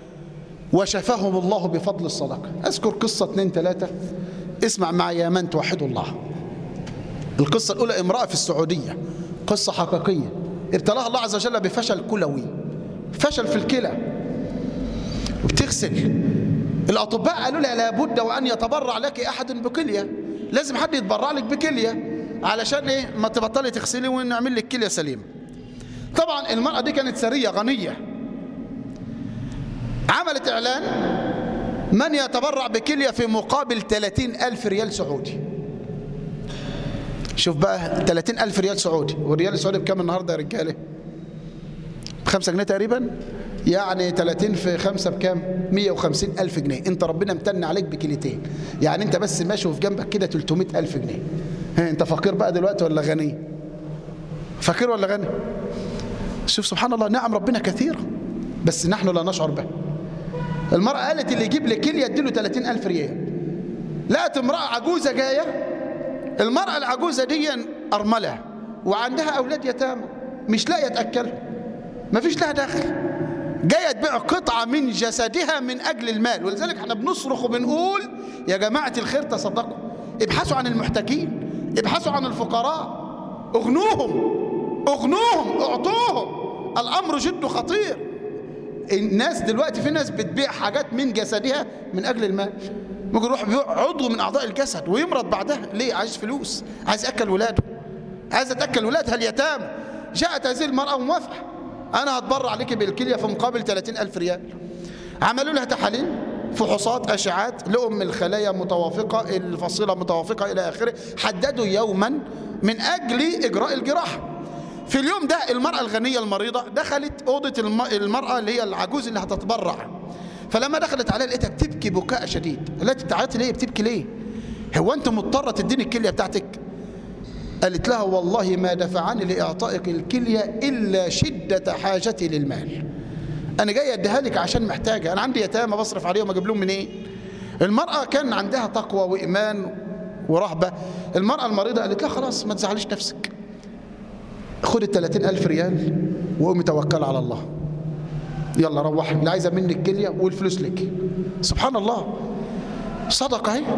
وشفاهم الله بفضل الصدقة أذكر قصة اتنين تلاتة اسمع معي يا من توحدوا الله القصة الأولى امرأة في السعودية قصة حقيقية ابتلاها الله عز وجل بفشل كلوي فشل في الكلى وبتغسل الأطباء قالوا لها لابد وأن يتبرع لك أحد بكلية لازم حد يتبرع لك بكلية علشان إيه ما تبطلي تغسلي ونعمل لك كلية سليمة طبعا المرأة دي كانت سرية غنية عملت إعلان من يتبرع بكلية في مقابل 30 ألف ريال سعودي شوف بقى 30 ألف ريال سعودي والريال السعودي بكام النهاردة يا رجالة بخمسة جنيه تقريبا يعني 30 في 5 بكام 150 ألف جنيه انت ربنا امتن عليك بكليتين يعني انت بس ماشي وفي جنبك كده 300 ألف جنيه ها انت فقير بقى دلوقتي ولا غني فقير ولا غني شوف سبحان الله نعم ربنا كثيرة بس نحن لا نشعر بها المرأة قالت اللي يجيب لي كلية اديله 30 ألف ريال لقت امرأة عجوزة جاية المرأة العجوزة دي أرملة وعندها أولاد يتامى مش لاقية تأكلها ما فيش لها دخل جاية تبيع قطعة من جسدها من أجل المال ولذلك احنا بنصرخ وبنقول يا جماعة الخير تصدقوا ابحثوا عن المحتاجين ابحثوا عن الفقراء اغنوهم اغنوهم اعطوهم الأمر جد خطير الناس دلوقتي في ناس بتبيع حاجات من جسدها من أجل المال ممكن يروح يبيع عضو من أعضاء الجسد ويمرض بعدها ليه عايز فلوس عايز يأكل ولاده عايز تأكل ولادها اليتامى جاءت هذه المرأة موافقة أنا هتبرع عليك بالكلية في مقابل 30 ألف ريال عملوا لها تحاليل فحوصات أشعات لأم الخلايا متوافقة الفصيلة متوافقة إلى آخره حددوا يوما من أجل إجراء الجراحة في اليوم ده المرأة الغنية المريضة دخلت أوضة الم- المرأة اللي هي العجوز اللي هتتبرع فلما دخلت عليها لقيتها بتبكي بكاء شديد قالت بتعيطي ليه بتبكي ليه هو أنت مضطرة تديني الكلية بتاعتك قالت لها والله ما دفعني لإعطائك الكلية إلا شدة حاجتي للمال أنا جاي أديها لك عشان محتاجة أنا عندي يتامى بصرف عليهم أجيب لهم منين المرأة كان عندها تقوى وإيمان ورهبة المرأة المريضة قالت لها خلاص ما تزعليش نفسك خد ال 30 ألف ريال وقومي توكل على الله يلا روحي اللي عايزة منك كلية والفلوس لك سبحان الله صدقة اهي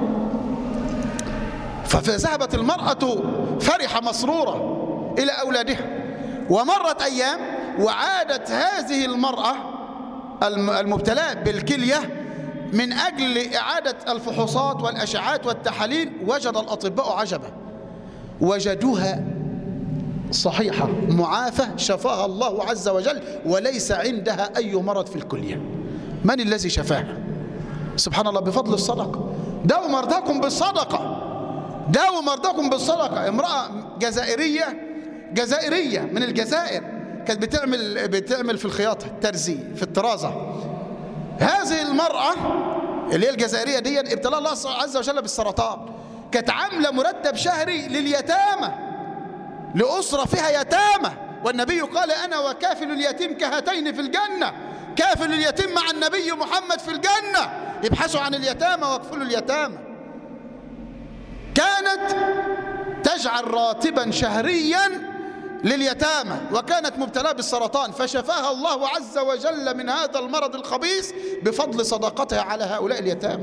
فذهبت المرأة فرحة مسرورة إلى أولادها ومرت أيام وعادت هذه المرأة الم- المبتلاة بالكلية من أجل إعادة الفحوصات والأشعات والتحاليل وجد الأطباء عجبا وجدوها صحيحة معافى شفاها الله عز وجل وليس عندها أي مرض في الكلية من الذي شفاها سبحان الله بفضل الصدقة داووا مرضاكم بالصدقة داووا مرضاكم بالصدقة امرأة جزائرية جزائرية من الجزائر كانت بتعمل بتعمل في الخياطة ترزي في الطرازة هذه المرأة اللي هي الجزائرية دي ابتلى الله عز وجل بالسرطان كانت عاملة مرتب شهري لليتامى لأسرة فيها يتامى والنبي قال أنا وكافل اليتيم كهاتين في الجنة كافل اليتيم مع النبي محمد في الجنة يبحثوا عن اليتامى واكفلوا اليتامى كانت تجعل راتبا شهريا لليتامى وكانت مبتلاه بالسرطان فشفاها الله عز وجل من هذا المرض الخبيث بفضل صداقتها على هؤلاء اليتامى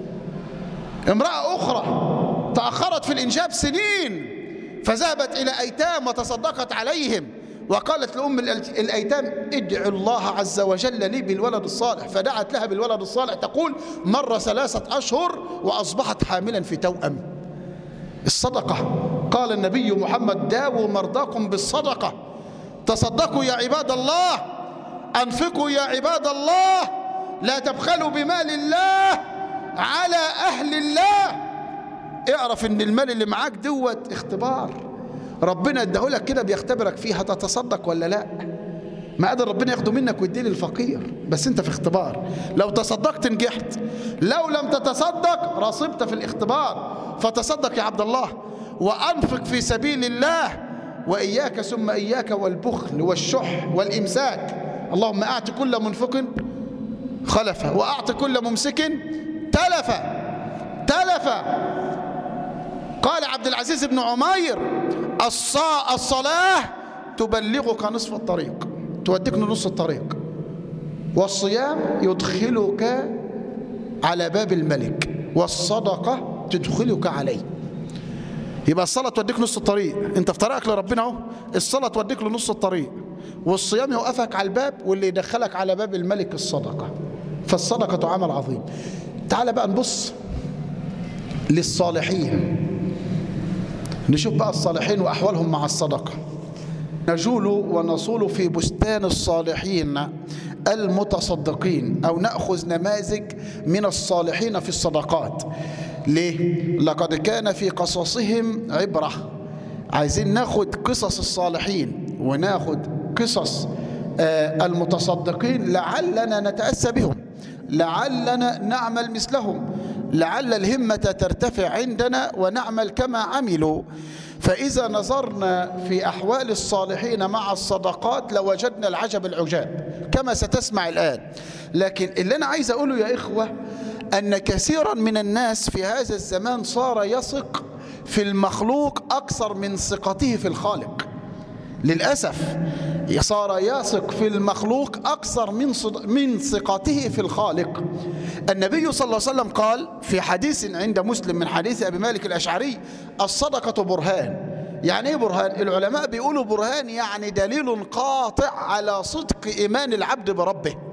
امرأة أخرى تأخرت في الإنجاب سنين فذهبت إلى أيتام وتصدقت عليهم وقالت لأم الأل- الأيتام ادعوا الله عز وجل لي بالولد الصالح فدعت لها بالولد الصالح تقول مر ثلاثة أشهر وأصبحت حاملا في توأم الصدقة قال النبي محمد داووا مرضاكم بالصدقة تصدقوا يا عباد الله أنفقوا يا عباد الله لا تبخلوا بمال الله على أهل الله اعرف ان المال اللي معاك دوت اختبار ربنا اداهولك كده بيختبرك فيه هتتصدق ولا لا ما قادر ربنا ياخده منك ويديه للفقير بس انت في اختبار لو تصدقت نجحت لو لم تتصدق رصبت في الاختبار فتصدق يا عبد الله وانفق في سبيل الله واياك ثم اياك والبخل والشح والامساك اللهم اعط كل منفق خلفه واعط كل ممسك تلفه تلفه قال عبد العزيز بن عمير الصا- الصلاة تبلغك نصف الطريق توديك لنص الطريق والصيام يدخلك على باب الملك والصدقة تدخلك عليه يبقى الصلاة توديك نص الطريق انت في طريقك لربنا اهو الصلاة توديك لنص الطريق والصيام يوقفك على الباب واللي يدخلك على باب الملك الصدقة فالصدقة عمل عظيم تعال بقى نبص للصالحين نشوف بقى الصالحين وأحوالهم مع الصدقة نجول ونصول في بستان الصالحين المتصدقين أو نأخذ نماذج من الصالحين في الصدقات ليه؟ لقد كان في قصصهم عبرة عايزين ناخد قصص الصالحين وناخد قصص آه، المتصدقين لعلنا نتأسى بهم لعلنا نعمل مثلهم لعل الهمة ترتفع عندنا ونعمل كما عملوا فإذا نظرنا في أحوال الصالحين مع الصدقات لوجدنا العجب العجاب كما ستسمع الآن لكن اللي أنا عايز أقوله يا إخوة أن كثيرا من الناس في هذا الزمان صار يثق في المخلوق أكثر من ثقته في الخالق للأسف صار يثق في المخلوق أكثر من صد- من ثقته في الخالق النبي صلى الله عليه وسلم قال في حديث عند مسلم من حديث أبي مالك الأشعري الصدقة برهان يعني ايه برهان العلماء بيقولوا برهان يعني دليل قاطع على صدق إيمان العبد بربه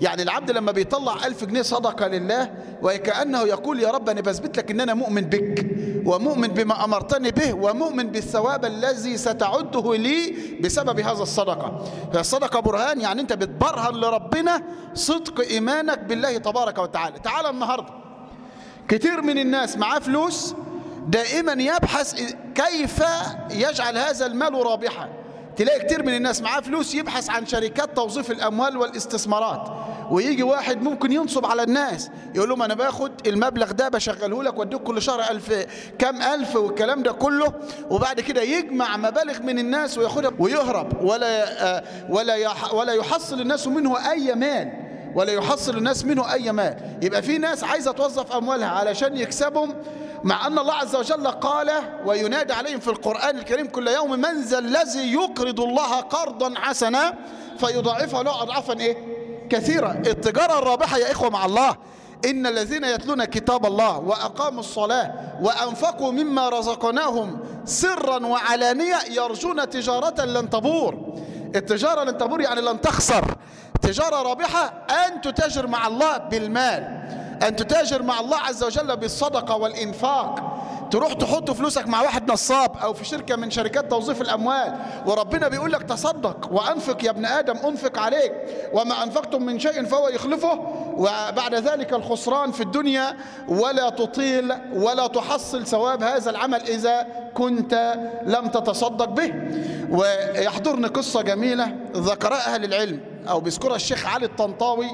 يعني العبد لما بيطلع ألف جنيه صدقة لله وكأنه يقول يا رب أنا بثبت لك أن أنا مؤمن بك ومؤمن بما أمرتني به ومؤمن بالثواب الذي ستعده لي بسبب هذا الصدقة فالصدقة برهان يعني أنت بتبرهن لربنا صدق إيمانك بالله تبارك وتعالى تعالى النهاردة كتير من الناس معاه فلوس دائما يبحث كيف يجعل هذا المال رابحا تلاقي كتير من الناس معاه فلوس يبحث عن شركات توظيف الأموال والاستثمارات ويجي واحد ممكن ينصب على الناس يقول لهم أنا باخد المبلغ ده بشغله لك واديك كل شهر ألف كام ألف والكلام ده كله وبعد كده يجمع مبالغ من الناس وياخدها ويهرب ولا ولا ولا يحصل الناس منه أي مال ولا يحصل الناس منه أي مال يبقى في ناس عايزة توظف أموالها علشان يكسبهم مع أن الله عز وجل قال وينادي عليهم في القرآن الكريم كل يوم من ذا الذي يقرض الله قرضا حسنا فيضاعفه له أضعافا إيه؟ كثيرة التجارة الرابحة يا إخوة مع الله إن الذين يتلون كتاب الله وأقاموا الصلاة وأنفقوا مما رزقناهم سرا وعلانية يرجون تجارة لن تبور التجارة لن تبور يعني لن تخسر تجارة رابحة أن تتاجر مع الله بالمال أن تتاجر مع الله عز وجل بالصدقة والإنفاق تروح تحط فلوسك مع واحد نصاب أو في شركة من شركات توظيف الأموال وربنا بيقول لك تصدق وأنفق يا ابن آدم أنفق عليك وما أنفقتم من شيء فهو يخلفه وبعد ذلك الخسران في الدنيا ولا تطيل ولا تحصل ثواب هذا العمل إذا كنت لم تتصدق به ويحضرني قصة جميلة ذكرها أهل العلم أو بيذكرها الشيخ علي الطنطاوي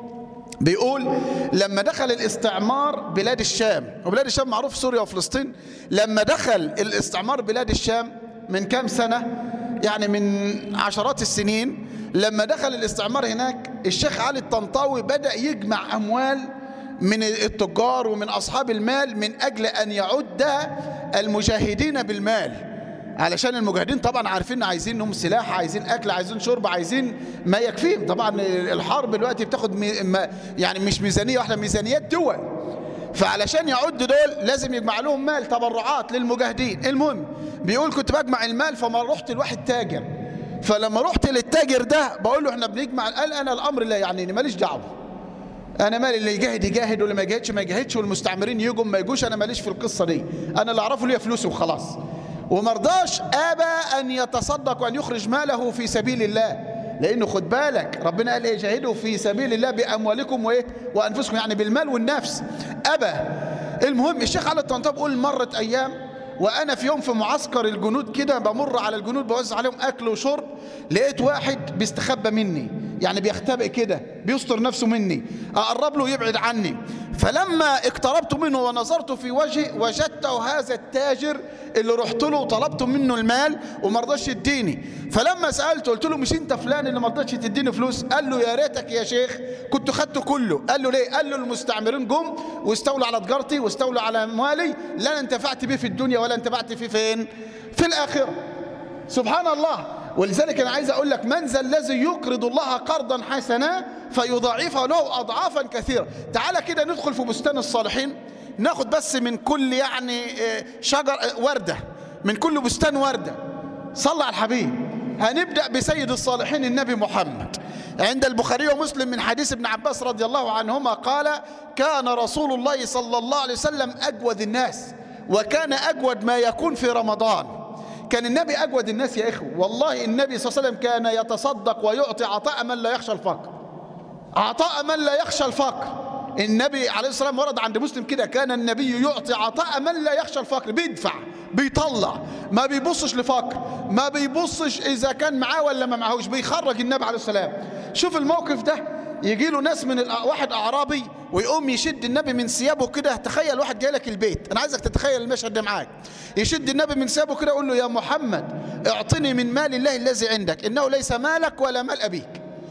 بيقول لما دخل الاستعمار بلاد الشام وبلاد الشام معروف سوريا وفلسطين لما دخل الاستعمار بلاد الشام من كام سنة يعني من عشرات السنين لما دخل الاستعمار هناك الشيخ علي الطنطاوي بدأ يجمع أموال من التجار ومن أصحاب المال من أجل أن يعد المجاهدين بالمال علشان المجاهدين طبعا عارفين عايزين لهم سلاح عايزين اكل عايزين شرب عايزين ما يكفيهم طبعا الحرب دلوقتي بتاخد مي يعني مش ميزانيه واحده ميزانيات دول فعلشان يعد دول لازم يجمع لهم مال تبرعات للمجاهدين المهم بيقول كنت بجمع المال فما رحت لواحد تاجر فلما رحت للتاجر ده بقول له احنا بنجمع قال انا الامر لا يعني ماليش دعوه انا مالي اللي يجاهد يجاهد واللي ما يجاهدش ما يجاهدش والمستعمرين يجوا ما يجوش انا ماليش في القصه دي انا اللي اعرفه ليا فلوسي وخلاص ومرضاش أبى أن يتصدق وأن يخرج ماله في سبيل الله لأنه خد بالك ربنا قال إيه جاهدوا في سبيل الله بأموالكم وإيه وأنفسكم يعني بالمال والنفس أبى المهم الشيخ علي الطنطاب بيقول مرت أيام وأنا في يوم في معسكر الجنود كده بمر على الجنود بوزع عليهم أكل وشرب لقيت واحد بيستخبى مني يعني بيختبئ كده بيستر نفسه مني أقرب له يبعد عني فلما اقتربت منه ونظرت في وجهه وجدته هذا التاجر اللي رحت له وطلبت منه المال وما رضاش يديني فلما سالته قلت له مش انت فلان اللي ما رضاش تديني فلوس قال له يا ريتك يا شيخ كنت خدته كله قال له ليه قال له المستعمرين جم واستولوا على تجارتي واستولوا على اموالي لا انا انتفعت بيه في الدنيا ولا انتفعت فيه فين في الاخره سبحان الله ولذلك انا عايز اقول لك من ذا الذي يقرض الله قرضا حسنا فيضاعفه له اضعافا كثيره تعالى كده ندخل في بستان الصالحين ناخد بس من كل يعني شجر وردة من كل بستان وردة صلى على الحبيب هنبدأ بسيد الصالحين النبي محمد عند البخاري ومسلم من حديث ابن عباس رضي الله عنهما قال كان رسول الله صلى الله عليه وسلم أجود الناس وكان أجود ما يكون في رمضان كان النبي أجود الناس يا إخوة والله النبي صلى الله عليه وسلم كان يتصدق ويعطي عطاء من لا يخشى الفقر عطاء من لا يخشى الفقر النبي عليه الصلاة والسلام ورد عند مسلم كده كان النبي يعطي عطاء من لا يخشى الفقر بيدفع بيطلع ما بيبصش لفقر ما بيبصش إذا كان معاه ولا ما معهوش بيخرج النبي عليه السلام شوف الموقف ده يجي له ناس من واحد أعرابي ويقوم يشد النبي من ثيابه كده تخيل واحد جاي لك البيت أنا عايزك تتخيل المشهد ده معاك يشد النبي من ثيابه كده يقول له يا محمد اعطني من مال الله الذي عندك إنه ليس مالك ولا مال أبيك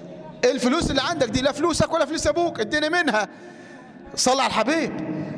الفلوس اللي عندك دي لا فلوسك ولا فلوس ابوك اديني منها صلى على الحبيب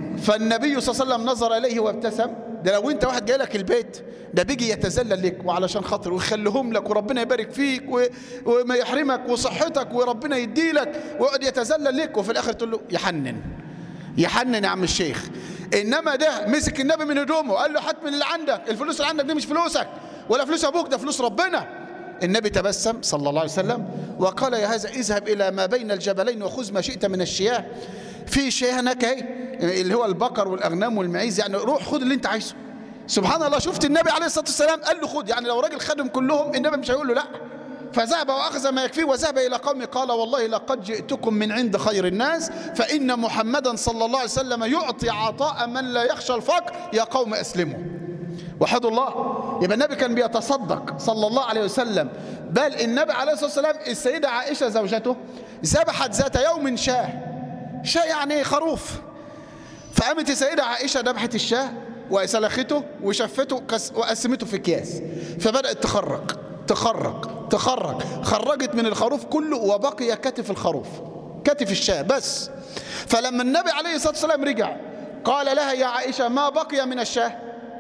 فالنبي صلى الله عليه وسلم نظر اليه وابتسم ده لو انت واحد جاي لك البيت ده بيجي يتذلل لك وعلشان خاطر ويخليهم لك وربنا يبارك فيك و... وما يحرمك وصحتك وربنا يديلك ويقعد يتذلل لك وفي الاخر تقول له يحنن يحنن يا عم الشيخ انما ده مسك النبي من هدومه قال له هات من اللي عندك الفلوس اللي عندك دي مش فلوسك ولا فلوس ابوك ده فلوس ربنا النبي تبسم صلى الله عليه وسلم وقال يا هذا اذهب إلى ما بين الجبلين وخذ ما شئت من الشياه في شياه هناك اهي اللي هو البقر والأغنام والمعيز يعني روح خذ اللي انت عايزه سبحان الله شفت النبي عليه الصلاة والسلام قال له خذ يعني لو راجل خدهم كلهم النبي مش هيقول له لا فذهب وأخذ ما يكفيه وذهب إلى قومه قال والله لقد جئتكم من عند خير الناس فإن محمدا صلى الله عليه وسلم يعطي عطاء من لا يخشى الفقر يا قوم أسلموا وحدوا الله يبقى النبي كان بيتصدق صلى الله عليه وسلم بل النبي عليه الصلاة والسلام السيدة عائشة زوجته ذبحت ذات يوم شاه شاه يعني خروف فقامت السيدة عائشة ذبحت الشاه وسلخته وشفته وقسمته في اكياس فبدأت تخرج تخرج تخرج خرجت من الخروف كله وبقي كتف الخروف كتف الشاه بس فلما النبي عليه الصلاة والسلام رجع قال لها يا عائشة ما بقي من الشاه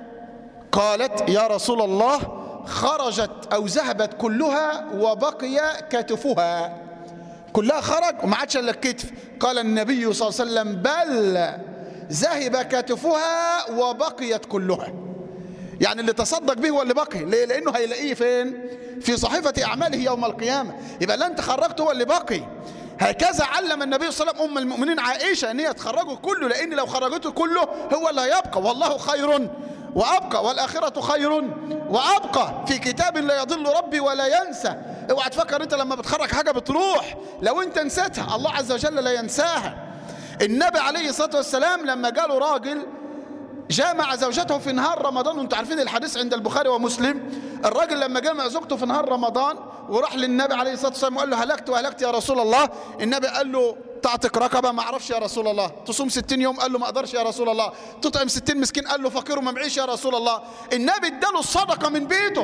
قالت يا رسول الله خرجت أو ذهبت كلها وبقي كتفها كلها خرج وما عادش الا الكتف قال النبي صلى الله عليه وسلم بل ذهب كتفها وبقيت كلها يعني اللي تصدق به هو اللي بقي ليه لانه هيلاقيه فين في صحيفه اعماله يوم القيامه يبقى لا انت خرجته هو اللي بقي هكذا علم النبي صلى الله عليه وسلم ام المؤمنين عائشه ان هي تخرجه كله لان لو خرجته كله هو اللي هيبقى والله خير وابقى والاخره خير وابقى في كتاب لا يضل ربي ولا ينسى اوعى تفكر انت لما بتخرج حاجه بتروح لو انت نسيتها الله عز وجل لا ينساها النبي عليه الصلاه والسلام لما جاله راجل جامع زوجته في نهار رمضان وانتم عارفين الحديث عند البخاري ومسلم الراجل لما جامع زوجته في نهار رمضان وراح للنبي عليه الصلاه والسلام وقال له هلكت وهلكت يا رسول الله النبي قال له تعتق رقبه ما اعرفش يا رسول الله تصوم 60 يوم قال له ما اقدرش يا رسول الله تطعم 60 مسكين قال له فقير وما معيش يا رسول الله النبي اداله الصدقه من بيته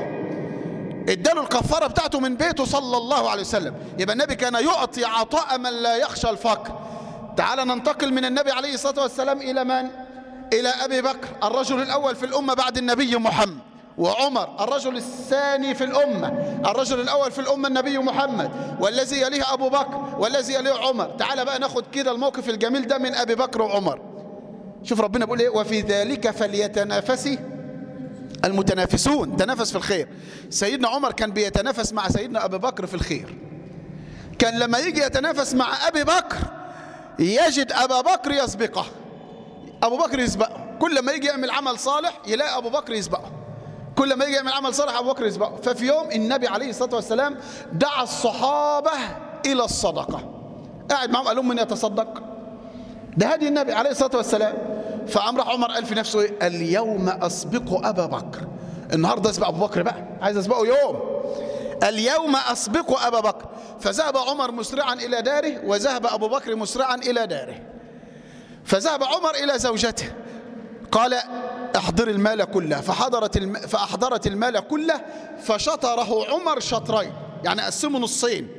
اداله الكفاره بتاعته من بيته صلى الله عليه وسلم يبقى النبي كان يعطي عطاء من لا يخشى الفقر تعال ننتقل من النبي عليه الصلاه والسلام الى من إلى أبي بكر الرجل الأول في الأمة بعد النبي محمد وعمر الرجل الثاني في الأمة الرجل الأول في الأمة النبي محمد والذي يليه أبو بكر والذي يليه عمر تعال بقى ناخد كده الموقف الجميل ده من أبي بكر وعمر شوف ربنا بيقول إيه وفي ذلك فليتنافسي المتنافسون تنافس في الخير سيدنا عمر كان بيتنافس مع سيدنا أبي بكر في الخير كان لما يجي يتنافس مع أبي بكر يجد أبا بكر يسبقه ابو بكر يسبقه كل ما يجي يعمل عمل صالح يلاقي ابو بكر يسبقه كل ما يجي يعمل عمل صالح ابو بكر يسبقه ففي يوم النبي عليه الصلاه والسلام دعا الصحابه الى الصدقه قاعد معهم قال لهم من يتصدق ده هدي النبي عليه الصلاه والسلام فقام راح عمر قال في نفسه ايه اليوم اسبق ابا بكر النهارده اسبق ابو بكر بقى عايز اسبقه يوم اليوم اسبق ابا بكر فذهب عمر مسرعا الى داره وذهب ابو بكر مسرعا الى داره فذهب عمر إلى زوجته قال احضر المال كله فحضرت الم... فأحضرت المال كله فشطره عمر شطرين يعني قسمه نصين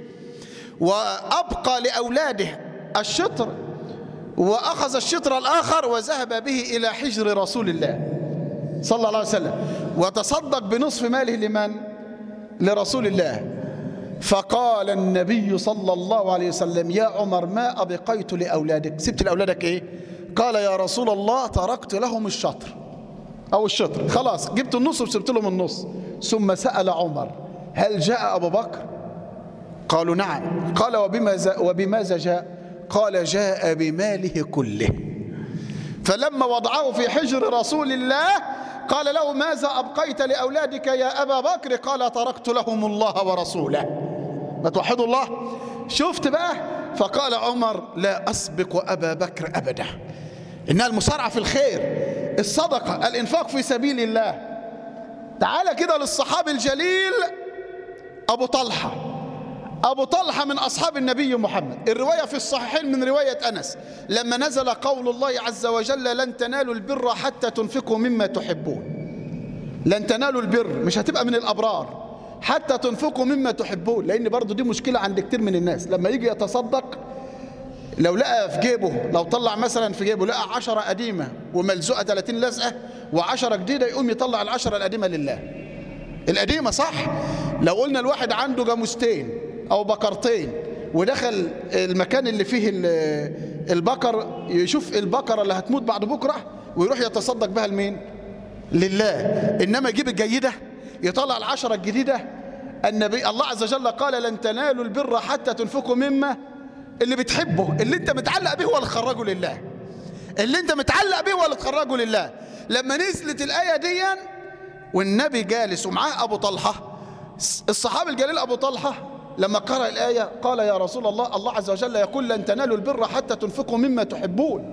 وأبقى لأولاده الشطر وأخذ الشطر الآخر وذهب به إلى حجر رسول الله صلى الله عليه وسلم وتصدق بنصف ماله لمن؟ لرسول الله فقال النبي صلى الله عليه وسلم يا عمر ما أبقيت لأولادك سبت لأولادك إيه قال يا رسول الله تركت لهم الشطر أو الشطر خلاص جبت النص وسبت لهم النص ثم سأل عمر هل جاء أبو بكر قالوا نعم قال وبماذا, وبماذا جاء قال جاء بماله كله فلما وضعه في حجر رسول الله قال له ماذا أبقيت لأولادك يا أبا بكر قال تركت لهم الله ورسوله ما توحدوا الله شفت بقى فقال عمر لا أسبق أبا بكر أبدا إنها المسارعة في الخير الصدقة الإنفاق في سبيل الله تعال كده للصحابي الجليل أبو طلحة أبو طلحة من أصحاب النبي محمد الرواية في الصحيحين من رواية أنس لما نزل قول الله عز وجل لن تنالوا البر حتى تنفقوا مما تحبون لن تنالوا البر مش هتبقى من الأبرار حتى تنفقوا مما تحبون لأن برضو دي مشكلة عند كتير من الناس لما يجي يتصدق لو لقى في جيبه لو طلع مثلا في جيبه لقى عشرة قديمة وملزوقة 30 لزقة وعشرة جديدة يقوم يطلع العشرة القديمة لله القديمة صح لو قلنا الواحد عنده جاموستين أو بقرتين ودخل المكان اللي فيه البقر يشوف البقرة اللي هتموت بعد بكرة ويروح يتصدق بها لمين لله إنما يجيب الجيدة يطلع العشرة الجديدة النبي الله عز وجل قال لن تنالوا البر حتى تنفقوا مما اللي بتحبه اللي انت متعلق به هو اللي تخرجه لله اللي انت متعلق به هو اللي تخرجه لله لما نزلت الآية دي والنبي جالس ومعاه أبو طلحة الصحابي الجليل أبو طلحة لما قرأ الآية قال يا رسول الله الله عز وجل يقول لن تنالوا البر حتى تنفقوا مما تحبون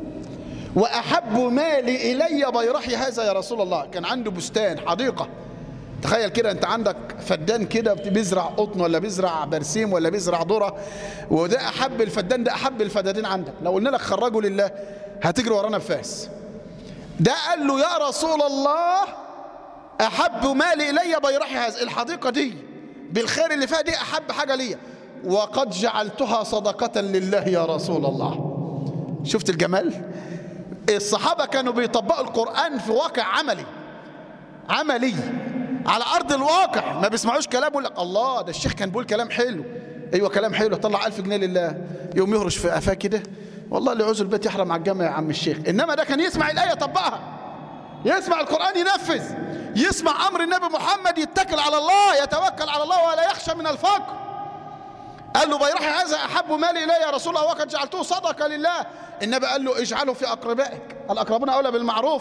وأحب مالي إلي بيرحي هذا يا رسول الله كان عنده بستان حديقة تخيل كده انت عندك فدان كده بيزرع قطن ولا بيزرع برسيم ولا بيزرع ذره وده احب الفدان ده احب الفدادين عندك لو قلنا لك خرجوا لله هتجري ورانا بفاس ده قال له يا رسول الله احب مالي الي بيرحي هذا الحديقه دي بالخير اللي فيها دي احب حاجه ليا وقد جعلتها صدقه لله يا رسول الله شفت الجمال الصحابه كانوا بيطبقوا القران في واقع عملي عملي على ارض الواقع ما بيسمعوش كلام يقول لك الله ده الشيخ كان بيقول كلام حلو ايوه كلام حلو طلع ألف جنيه لله يوم يهرش في قفاه كده والله اللي عاوز البيت يحرم على الجامع يا عم الشيخ انما ده كان يسمع الايه يطبقها يسمع القران ينفذ يسمع امر النبي محمد يتكل على الله يتوكل على الله ولا يخشى من الفقر قال له بيرحي هذا احب مالي الي يا رسول الله وقد جعلته صدقه لله النبي قال له اجعله في اقربائك الاقربون اولى بالمعروف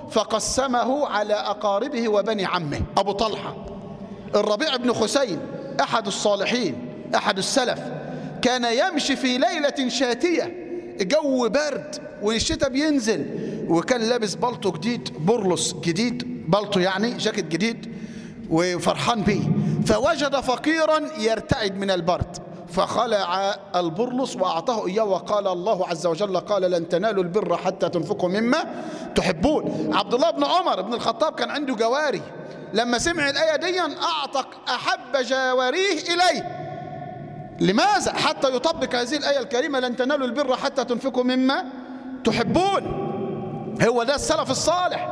فقسمه على أقاربه وبني عمه أبو طلحة الربيع بن خسين أحد الصالحين أحد السلف كان يمشي في ليلة شاتية جو برد والشتاء بينزل وكان لابس بلطو جديد برلس جديد بلطو يعني جاكيت جديد وفرحان بيه فوجد فقيرا يرتعد من البرد فخلع البرلس وأعطاه إياه وقال الله عز وجل قال لن تنالوا البر حتى تنفقوا مما تحبون عبد الله بن عمر بن الخطاب كان عنده جواري لما سمع الآية دي أعتق أحب جواريه إليه لماذا حتى يطبق هذه الآية الكريمة لن تنالوا البر حتى تنفقوا مما تحبون هو ده السلف الصالح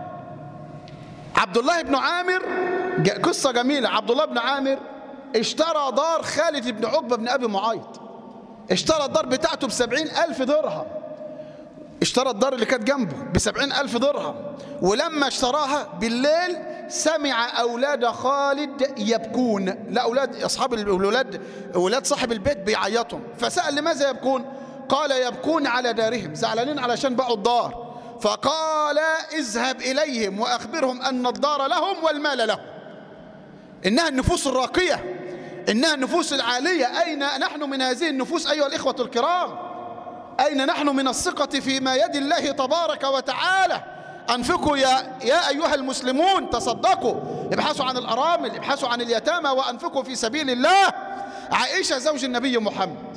عبد الله بن عامر قصة جميلة عبد الله بن عامر اشترى دار خالد بن عقبة بن أبي معيط اشترى الدار بتاعته بسبعين ألف درهم اشترى الدار اللي كانت جنبه بسبعين ألف درهم ولما اشتراها بالليل سمع أولاد خالد يبكون لا أولاد أصحاب الأولاد أولاد صاحب البيت بيعيطوا فسأل لماذا يبكون قال يبكون على دارهم زعلانين علشان باعوا الدار فقال اذهب إليهم وأخبرهم أن الدار لهم والمال لهم إنها النفوس الراقية إنها النفوس العالية أين نحن من هذه النفوس أيها الإخوة الكرام أين نحن من الثقة فيما يد الله تبارك وتعالى أنفقوا يا, يا أيها المسلمون تصدقوا ابحثوا عن الأرامل ابحثوا عن اليتامى وأنفقوا في سبيل الله عائشة زوج النبي محمد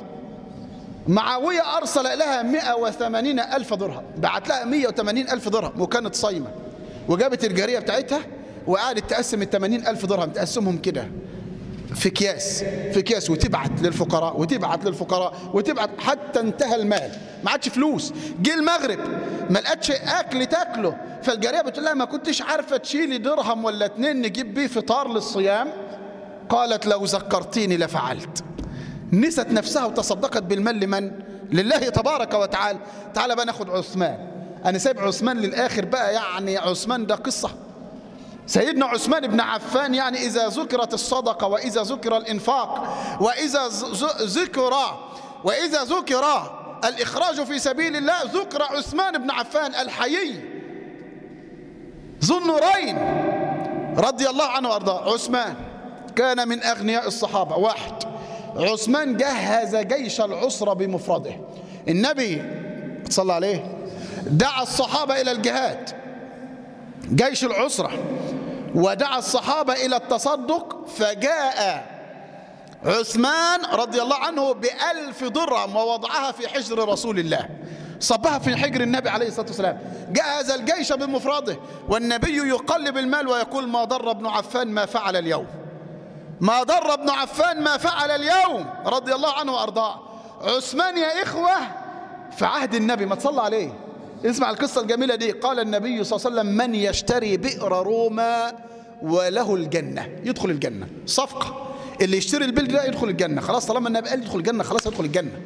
معاوية أرسل لها 180 ألف درهم بعت لها 180 ألف درهم وكانت صايمة وجابت الجارية بتاعتها وقعدت تقسم ال 80 ألف درهم تقسمهم كده في اكياس في اكياس وتبعت للفقراء وتبعت للفقراء وتبعت حتى انتهى المال ما عادش فلوس جه المغرب ما لقتش اكل تاكله فالجاريه بتقول لها ما كنتش عارفه تشيلي درهم ولا اتنين نجيب بيه فطار للصيام قالت لو ذكرتيني لفعلت نست نفسها وتصدقت بالمال لمن لله تبارك وتعالى تعالى بقى ناخد عثمان انا سايب عثمان للاخر بقى يعني عثمان ده قصه سيدنا عثمان بن عفان يعني إذا ذكرت الصدقة وإذا ذكر الإنفاق وإذا ذكر وإذا ذكر الإخراج في سبيل الله ذكر عثمان بن عفان الحيي ذو النورين رضي الله عنه وأرضاه عثمان كان من أغنياء الصحابة واحد عثمان جهز جيش العسرة بمفرده النبي صلى الله عليه دعا الصحابة إلى الجهاد جيش العسرة ودعا الصحابة إلى التصدق فجاء عثمان رضي الله عنه بألف درهم ووضعها في حجر رسول الله صبها في حجر النبي عليه الصلاة والسلام جهز الجيش بمفرده والنبي يقلب المال ويقول ما ضر ابن عفان ما فعل اليوم ما ضر ابن عفان ما فعل اليوم رضي الله عنه وأرضاه عثمان يا إخوة في عهد النبي ما تصلى عليه اسمع القصة الجميلة دي قال النبي صلى الله عليه وسلم من يشتري بئر روما وله الجنة يدخل الجنة صفقة اللي يشتري البلد ده يدخل الجنة خلاص طالما النبي قال يدخل الجنة خلاص يدخل الجنة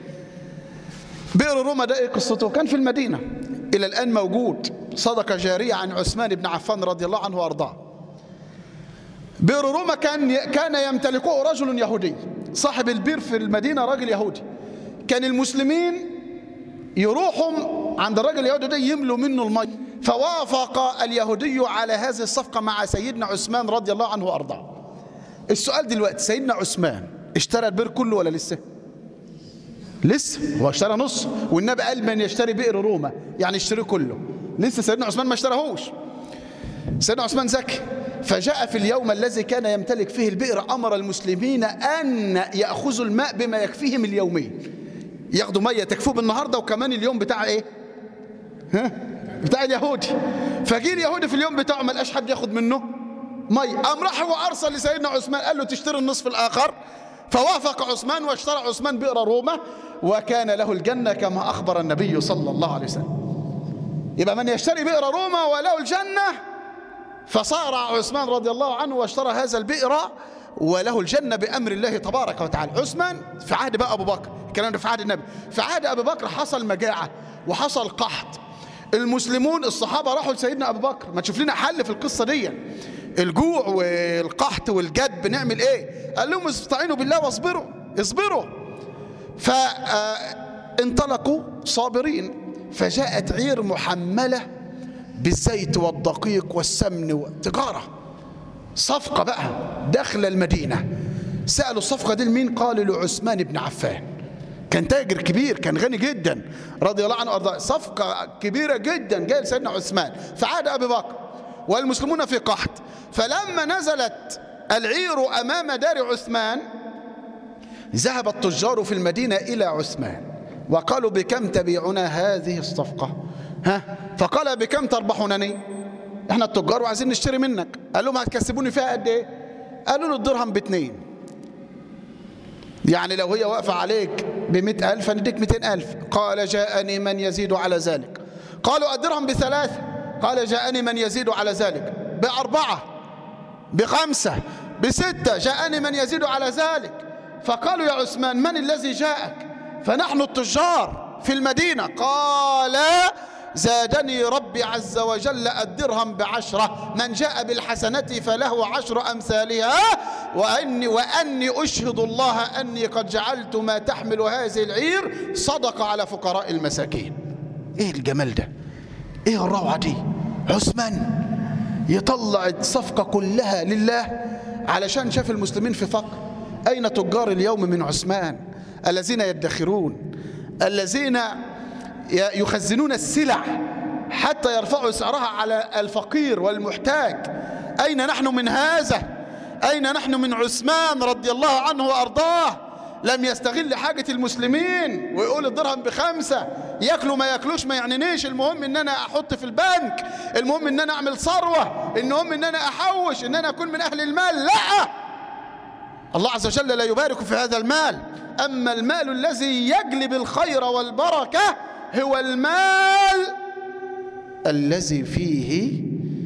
بئر روما ده ايه قصته كان في المدينة إلى الآن موجود صدقة جارية عن عثمان بن عفان رضي الله عنه وأرضاه بئر روما كان كان يمتلكه رجل يهودي صاحب البير في المدينة راجل يهودي كان المسلمين يروحوا عند الراجل اليهودي ده يملوا منه المي فوافق اليهودي على هذه الصفقة مع سيدنا عثمان رضي الله عنه وأرضاه السؤال دلوقتي سيدنا عثمان اشترى البئر كله ولا لسه لسه هو اشترى نص والنبي قال من يشتري بئر روما يعني اشتري كله لسه سيدنا عثمان ما اشتراهوش سيدنا عثمان ذكي فجاء في اليوم الذي كان يمتلك فيه البئر أمر المسلمين أن يأخذوا الماء بما يكفيهم اليومين ياخدوا مية تكفوه النهاردة وكمان اليوم بتاع ايه ها بتاع اليهودي فجي اليهودي في اليوم بتاعه ما لقاش حد ياخد منه مي قام راح وارسل لسيدنا عثمان قال له تشتري النصف الاخر فوافق عثمان واشترى عثمان بئر روما وكان له الجنة كما أخبر النبي صلى الله عليه وسلم يبقى من يشتري بئر روما وله الجنة فصار عثمان رضي الله عنه واشترى هذا البئر وله الجنة بأمر الله تبارك وتعالى عثمان في عهد بقى أبو بكر الكلام ده في عهد النبي في عهد أبو بكر حصل مجاعة وحصل قحط المسلمون الصحابة راحوا لسيدنا أبو بكر ما تشوف لنا حل في القصة دي الجوع والقحط والجد بنعمل ايه قال لهم استعينوا بالله واصبروا اصبروا فانطلقوا صابرين فجاءت عير محملة بالزيت والدقيق والسمن والتجارة صفقة بقى داخل المدينة سألوا الصفقة دي لمين قالوا لعثمان بن عفان كان تاجر كبير كان غني جدا رضي الله عنه وارضاه صفقة كبيرة جدا جاء لسيدنا عثمان فعاد أبي بكر والمسلمون في قحط فلما نزلت العير أمام دار عثمان ذهب التجار في المدينة إلى عثمان وقالوا بكم تبيعنا هذه الصفقة ها فقال بكم تربحونني احنا التجار وعايزين نشتري منك قال لهم هتكسبوني فيها قد ايه قالوا له الدرهم باتنين يعني لو هي واقفة عليك بمئة ألف هنديك مئتين ألف قال جاءني من يزيد على ذلك قالوا الدرهم بثلاثة قال جاءني من يزيد على ذلك بأربعة بخمسة بستة جاءني من يزيد على ذلك فقالوا يا عثمان من الذي جاءك فنحن التجار في المدينة قال زادني ربي عز وجل الدرهم بعشرة من جاء بالحسنة فله عشر أمثالها وأني, وأني أشهد الله أني قد جعلت ما تحمل هذه العير صدقة على فقراء المساكين إيه الجمال ده إيه الروعة دي عثمان يطلع الصفقة كلها لله علشان شاف المسلمين في فقر أين تجار اليوم من عثمان الذين يدخرون الذين يخزنون السلع حتى يرفعوا سعرها على الفقير والمحتاج أين نحن من هذا أين نحن من عثمان رضي الله عنه وأرضاه لم يستغل حاجة المسلمين ويقول الدرهم بخمسة ياكلوا ما ياكلوش ما يعنينيش المهم ان انا احط في البنك المهم ان انا اعمل ثروة المهم ان انا احوش ان انا اكون من اهل المال لا الله عز وجل لا يبارك في هذا المال اما المال الذي يجلب الخير والبركة هو المال الذي فيه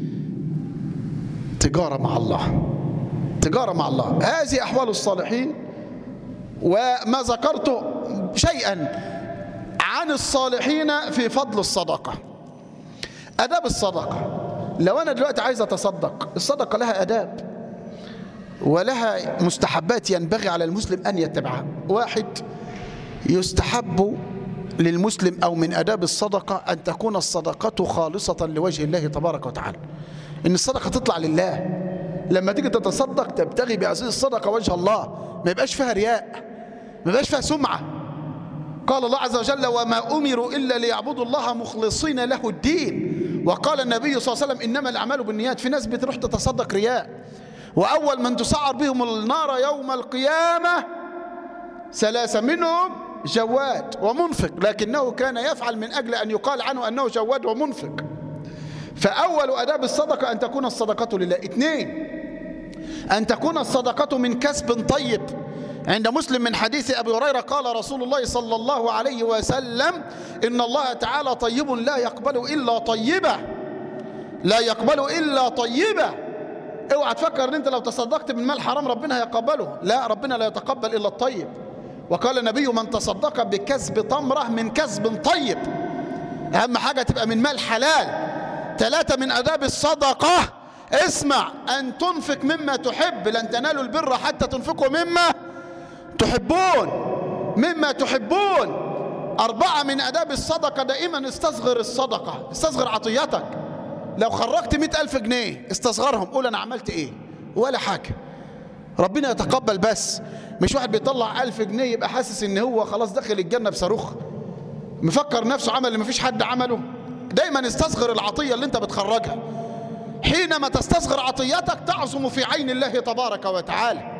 تجارة مع الله تجارة مع الله هذه أحوال الصالحين وما ذكرت شيئا عن الصالحين في فضل الصدقة أداب الصدقة لو أنا دلوقتي عايز أتصدق الصدقة لها أداب ولها مستحبات ينبغي على المسلم أن يتبعها واحد يستحب للمسلم أو من أداب الصدقة أن تكون الصدقة خالصة لوجه الله تبارك وتعالى إن الصدقة تطلع لله لما تيجي تتصدق تبتغي بهذه الصدقة وجه الله ما يبقاش فيها رياء ما يبقاش فيها سمعة قال الله عز وجل وما أمروا إلا ليعبدوا الله مخلصين له الدين وقال النبي صلى الله عليه وسلم إنما الأعمال بالنيات في ناس بتروح تتصدق رياء وأول من تسعر بهم النار يوم القيامة ثلاثة منهم جواد ومنفق لكنه كان يفعل من أجل أن يقال عنه أنه جواد ومنفق فأول أداب الصدقة أن تكون الصدقة لله اثنين أن تكون الصدقة من كسب طيب عند مسلم من حديث أبي هريرة قال رسول الله صلى الله عليه وسلم إن الله تعالى طيب لا يقبل إلا طيبة لا يقبل إلا طيبة اوعى تفكر ان انت لو تصدقت من مال حرام ربنا هيقبله لا ربنا لا يتقبل الا الطيب وقال النبي من تصدق بكسب تمره من كسب طيب اهم حاجه تبقى من مال حلال ثلاثه من اداب الصدقه اسمع أن تنفق مما تحب لن تنالوا البر حتى تنفقوا مما تحبون مما تحبون أربعة من أداب الصدقة دائما استصغر الصدقة استصغر عطيتك لو خرجت مئة ألف جنيه استصغرهم قول أنا عملت إيه ولا حاجة ربنا يتقبل بس مش واحد بيطلع ألف جنيه يبقى حاسس إن هو خلاص داخل الجنة بصاروخ مفكر نفسه عمل اللي مفيش حد عمله دايما استصغر العطية اللي انت بتخرجها حينما تستصغر عطيتك تعظم في عين الله تبارك وتعالى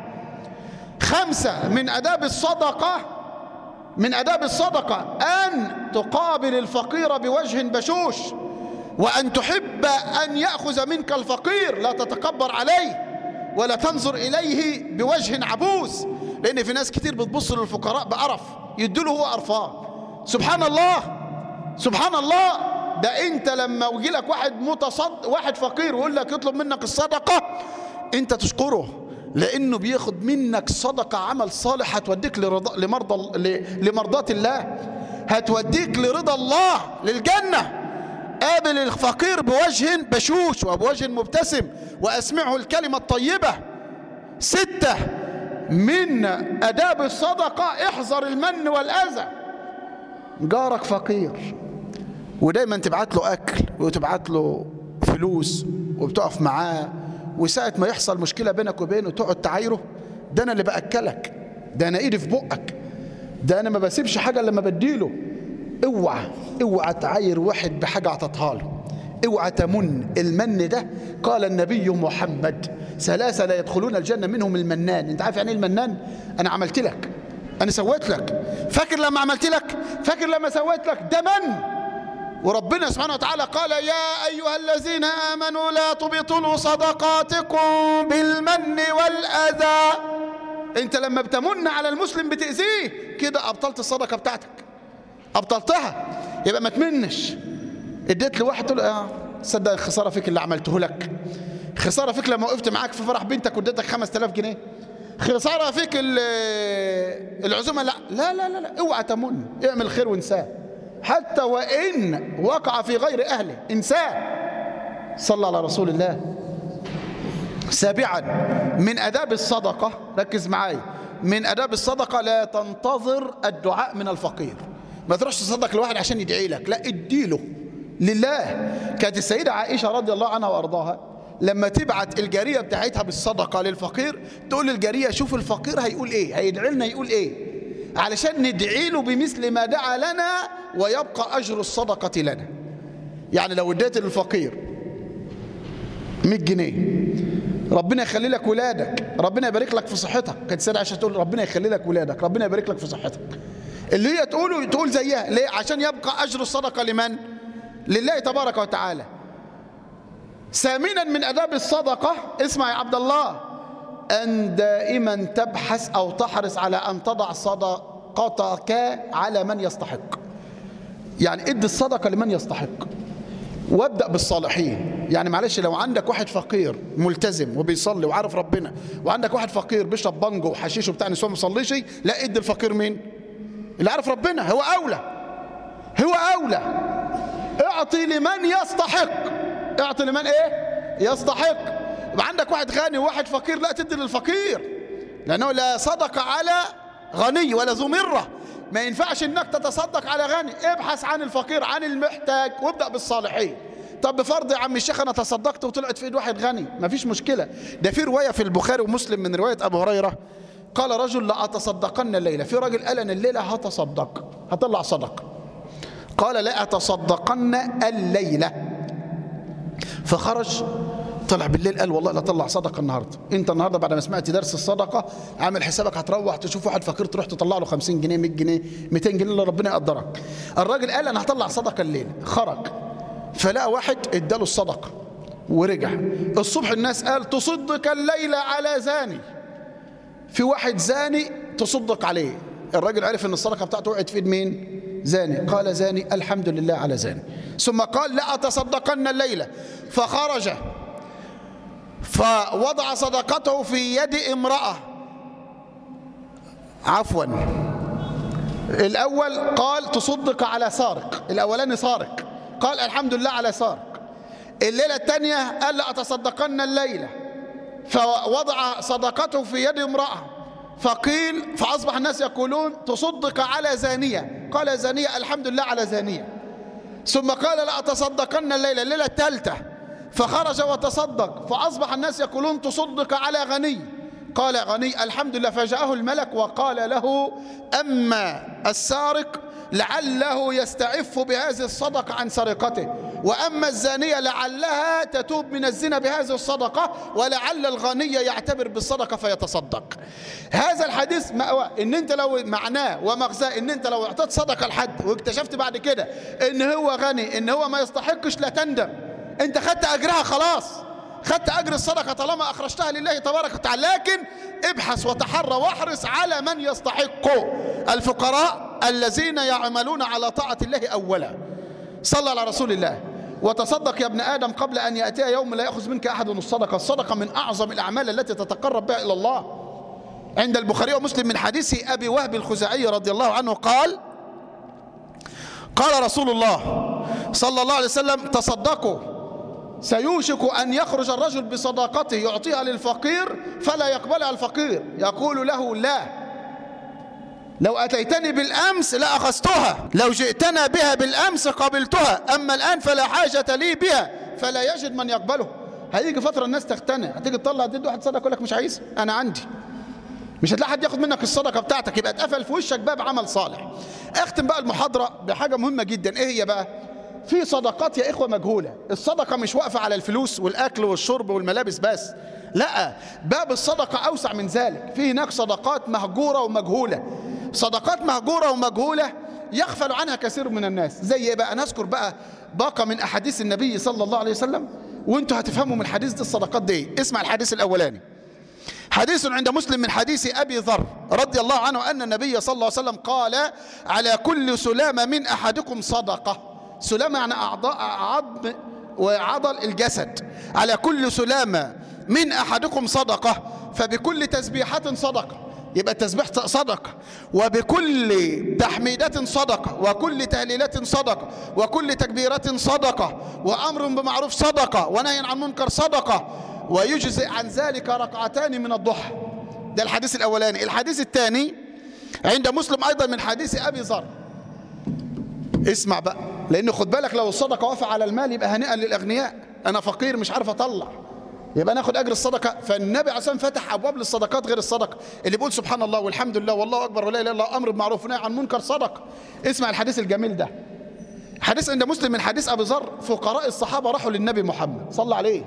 خمسة من أداب الصدقة من أداب الصدقة أن تقابل الفقير بوجه بشوش وأن تحب أن يأخذ منك الفقير لا تتكبر عليه ولا تنظر إليه بوجه عبوس لأن في ناس كتير بتبص للفقراء بقرف يدوله هو قرفان سبحان الله سبحان الله ده انت لما يجي لك واحد متصد واحد فقير ويقول لك يطلب منك الصدقه انت تشكره لانه بياخد منك صدقه عمل صالح هتوديك لرضا لمرضى لمرضات الله هتوديك لرضا الله للجنه قابل الفقير بوجه بشوش وبوجه مبتسم واسمعه الكلمه الطيبه سته من اداب الصدقه احذر المن والاذى جارك فقير ودايما تبعت له اكل وتبعت له فلوس وبتقف معاه وساعة ما يحصل مشكلة بينك وبينه تقعد تعايره ده انا اللي باكلك ده انا ايدي في بقك ده انا ما بسيبش حاجة الا لما بديله اوعى اوعى تعاير واحد بحاجة اعطتها له اوعى تمن المن ده قال النبي محمد ثلاثة لا يدخلون الجنة منهم المنان انت عارف يعني ايه المنان انا عملت لك انا سويت لك فاكر لما عملت لك فاكر لما سويت لك ده من وربنا سبحانه وتعالى قال يا أيها الذين آمنوا لا تبطلوا صدقاتكم بالمن والأذى انت لما بتمن على المسلم بتأذيه كده أبطلت الصدقة بتاعتك أبطلتها يبقى ما تمنش اديت لواحد تقول اه صدق خسارة فيك اللي عملته لك خسارة فيك لما وقفت معاك في فرح بنتك واديتك 5000 جنيه خسارة فيك العزومة لا لا لا لا اوعى تمن اعمل خير وانساه حتى وإن وقع في غير أهله إنسان صلى على رسول الله سابعا من أداب الصدقة ركز معايا من أداب الصدقة لا تنتظر الدعاء من الفقير ما تروحش تصدق لواحد عشان يدعي لك لا اديله لله كانت السيدة عائشة رضي الله عنها وأرضاها لما تبعت الجارية بتاعتها بالصدقة للفقير تقول للجارية شوف الفقير هيقول ايه هيدعي لنا يقول ايه علشان ندعي له بمثل ما دعا لنا ويبقى أجر الصدقة لنا يعني لو اديت للفقير 100 جنيه ربنا يخلي لك ولادك ربنا يبارك لك في صحتك كانت سيدة عشان تقول ربنا يخلي لك ولادك ربنا يبارك لك في صحتك اللي هي تقوله تقول زيها ليه عشان يبقى أجر الصدقة لمن لله تبارك وتعالى ثامنا من أداب الصدقة اسمع يا عبد الله أن دائما تبحث أو تحرص على أن تضع صدقتك على من يستحق يعني ادي الصدقة لمن يستحق وابدأ بالصالحين يعني معلش لو عندك واحد فقير ملتزم وبيصلي وعارف ربنا وعندك واحد فقير بيشرب بانجو وحشيش وبتاع نسوان ما بيصليش لا ادي الفقير مين اللي عارف ربنا هو أولى هو أولى اعطي لمن يستحق اعطي لمن ايه يستحق يبقى عندك واحد غني وواحد فقير لا تدي للفقير لأنه لا صدق على غني ولا ذو مرة ما ينفعش انك تتصدق على غني ابحث عن الفقير عن المحتاج وابدأ بالصالحين طب بفرض يا عم الشيخ انا تصدقت وطلعت في ايد واحد غني مفيش مشكلة ده في رواية في البخاري ومسلم من رواية ابو هريرة قال رجل لا اتصدقن الليلة في راجل قال انا الليلة هتصدق هطلع صدقة قال لا اتصدقن الليلة فخرج طلع بالليل قال والله لا طلع صدقه النهارده انت النهارده بعد ما سمعت درس الصدقه عامل حسابك هتروح تشوف واحد فقير تروح تطلع له 50 جنيه 100 جنيه 200 جنيه اللي ربنا يقدرك الراجل قال انا هطلع صدقه الليل خرج فلقى واحد اداله الصدقه ورجع الصبح الناس قال تصدق الليله على زاني في واحد زاني تصدق عليه الراجل عرف ان الصدقه بتاعته وقعت في ايد مين زاني قال زاني الحمد لله على زاني ثم قال لا اتصدقن الليله فخرج فوضع صدقته في يد امرأة عفوا الأول قال تصدق على سارق الأولاني سارق قال الحمد لله على سارق الليلة الثانية قال لأتصدقن الليلة فوضع صدقته في يد امرأة فقيل فأصبح الناس يقولون تصدق على زانية قال زانية الحمد لله على زانية ثم قال لأتصدقن الليلة الليلة الثالثة فخرج وتصدق فأصبح الناس يقولون تصدق على غني قال غني الحمد لله فجاءه الملك وقال له أما السارق لعله يستعف بهذه الصدقة عن سرقته وأما الزانية لعلها تتوب من الزنا بهذه الصدقة ولعل الغني يعتبر بالصدقة فيتصدق هذا الحديث مأوى إن أنت لو معناه ومغزاه إن أنت لو اعطيت صدقة لحد واكتشفت بعد كده إن هو غني إن هو ما يستحقش لا تندم أنت خدت أجرها خلاص خدت أجر الصدقة طالما أخرجتها لله تبارك وتعالى لكن ابحث وتحرى واحرص على من يستحق الفقراء الذين يعملون على طاعة الله أولا صلى على رسول الله وتصدق يا ابن آدم قبل أن يأتي يوم لا يأخذ منك أحد الصدقة الصدقة من أعظم الأعمال التي تتقرب بها إلى الله عند البخاري ومسلم من حديث أبي وهب الخزاعي رضي الله عنه قال قال رسول الله صلى الله عليه وسلم تصدقوا سيوشك أن يخرج الرجل بصداقته يعطيها للفقير فلا يقبلها الفقير يقول له لا لو أتيتني بالأمس لأخذتها لو جئتنا بها بالأمس قبلتها أما الآن فلا حاجة لي بها فلا يجد من يقبله هيجي فترة الناس تقتنع هتيجي تطلع تدي واحد صدقة يقول لك مش عايز أنا عندي مش هتلاقي حد ياخد منك الصدقة بتاعتك يبقى اتقفل في وشك باب عمل صالح اختم بقى المحاضرة بحاجة مهمة جدا ايه هي بقى في صدقات يا إخوة مجهولة الصدقة مش واقفة على الفلوس والأكل والشرب والملابس بس لا باب الصدقة أوسع من ذلك في هناك صدقات مهجورة ومجهولة صدقات مهجورة ومجهولة يغفل عنها كثير من الناس زي ايه بقى نذكر بقى باقة من أحاديث النبي صلى الله عليه وسلم وانتوا هتفهموا من حديث دي الصدقات دي اسمع الحديث الأولاني حديث عند مسلم من حديث أبي ذر رضي الله عنه أن النبي صلى الله عليه وسلم قال على كل سلامة من أحدكم صدقة سلامة يعني أعضاء عظم وعضل الجسد على كل سلامة من أحدكم صدقة فبكل تسبيحة صدقة يبقى التسبيح صدقة وبكل تحميدة صدقة وكل تهليلة صدقة وكل تكبيرة صدقة وأمر بمعروف صدقة ونهي عن منكر صدقة ويجزئ عن ذلك ركعتان من الضحى ده الحديث الأولاني الحديث الثاني عند مسلم أيضا من حديث أبي ذر اسمع بقى لأن خد بالك لو الصدقة وافع على المال يبقى هنيئا للأغنياء أنا فقير مش عارف أطلع يبقى ناخد أجر الصدقة فالنبي عليه الصلاة والسلام فتح أبواب للصدقات غير الصدقة اللي بيقول سبحان الله والحمد لله والله أكبر ولا إله إلا الله أمر بمعروف ونهي عن منكر صدقة اسمع الحديث الجميل ده حديث عند مسلم من حديث أبي ذر فقراء الصحابة راحوا للنبي محمد صلى عليه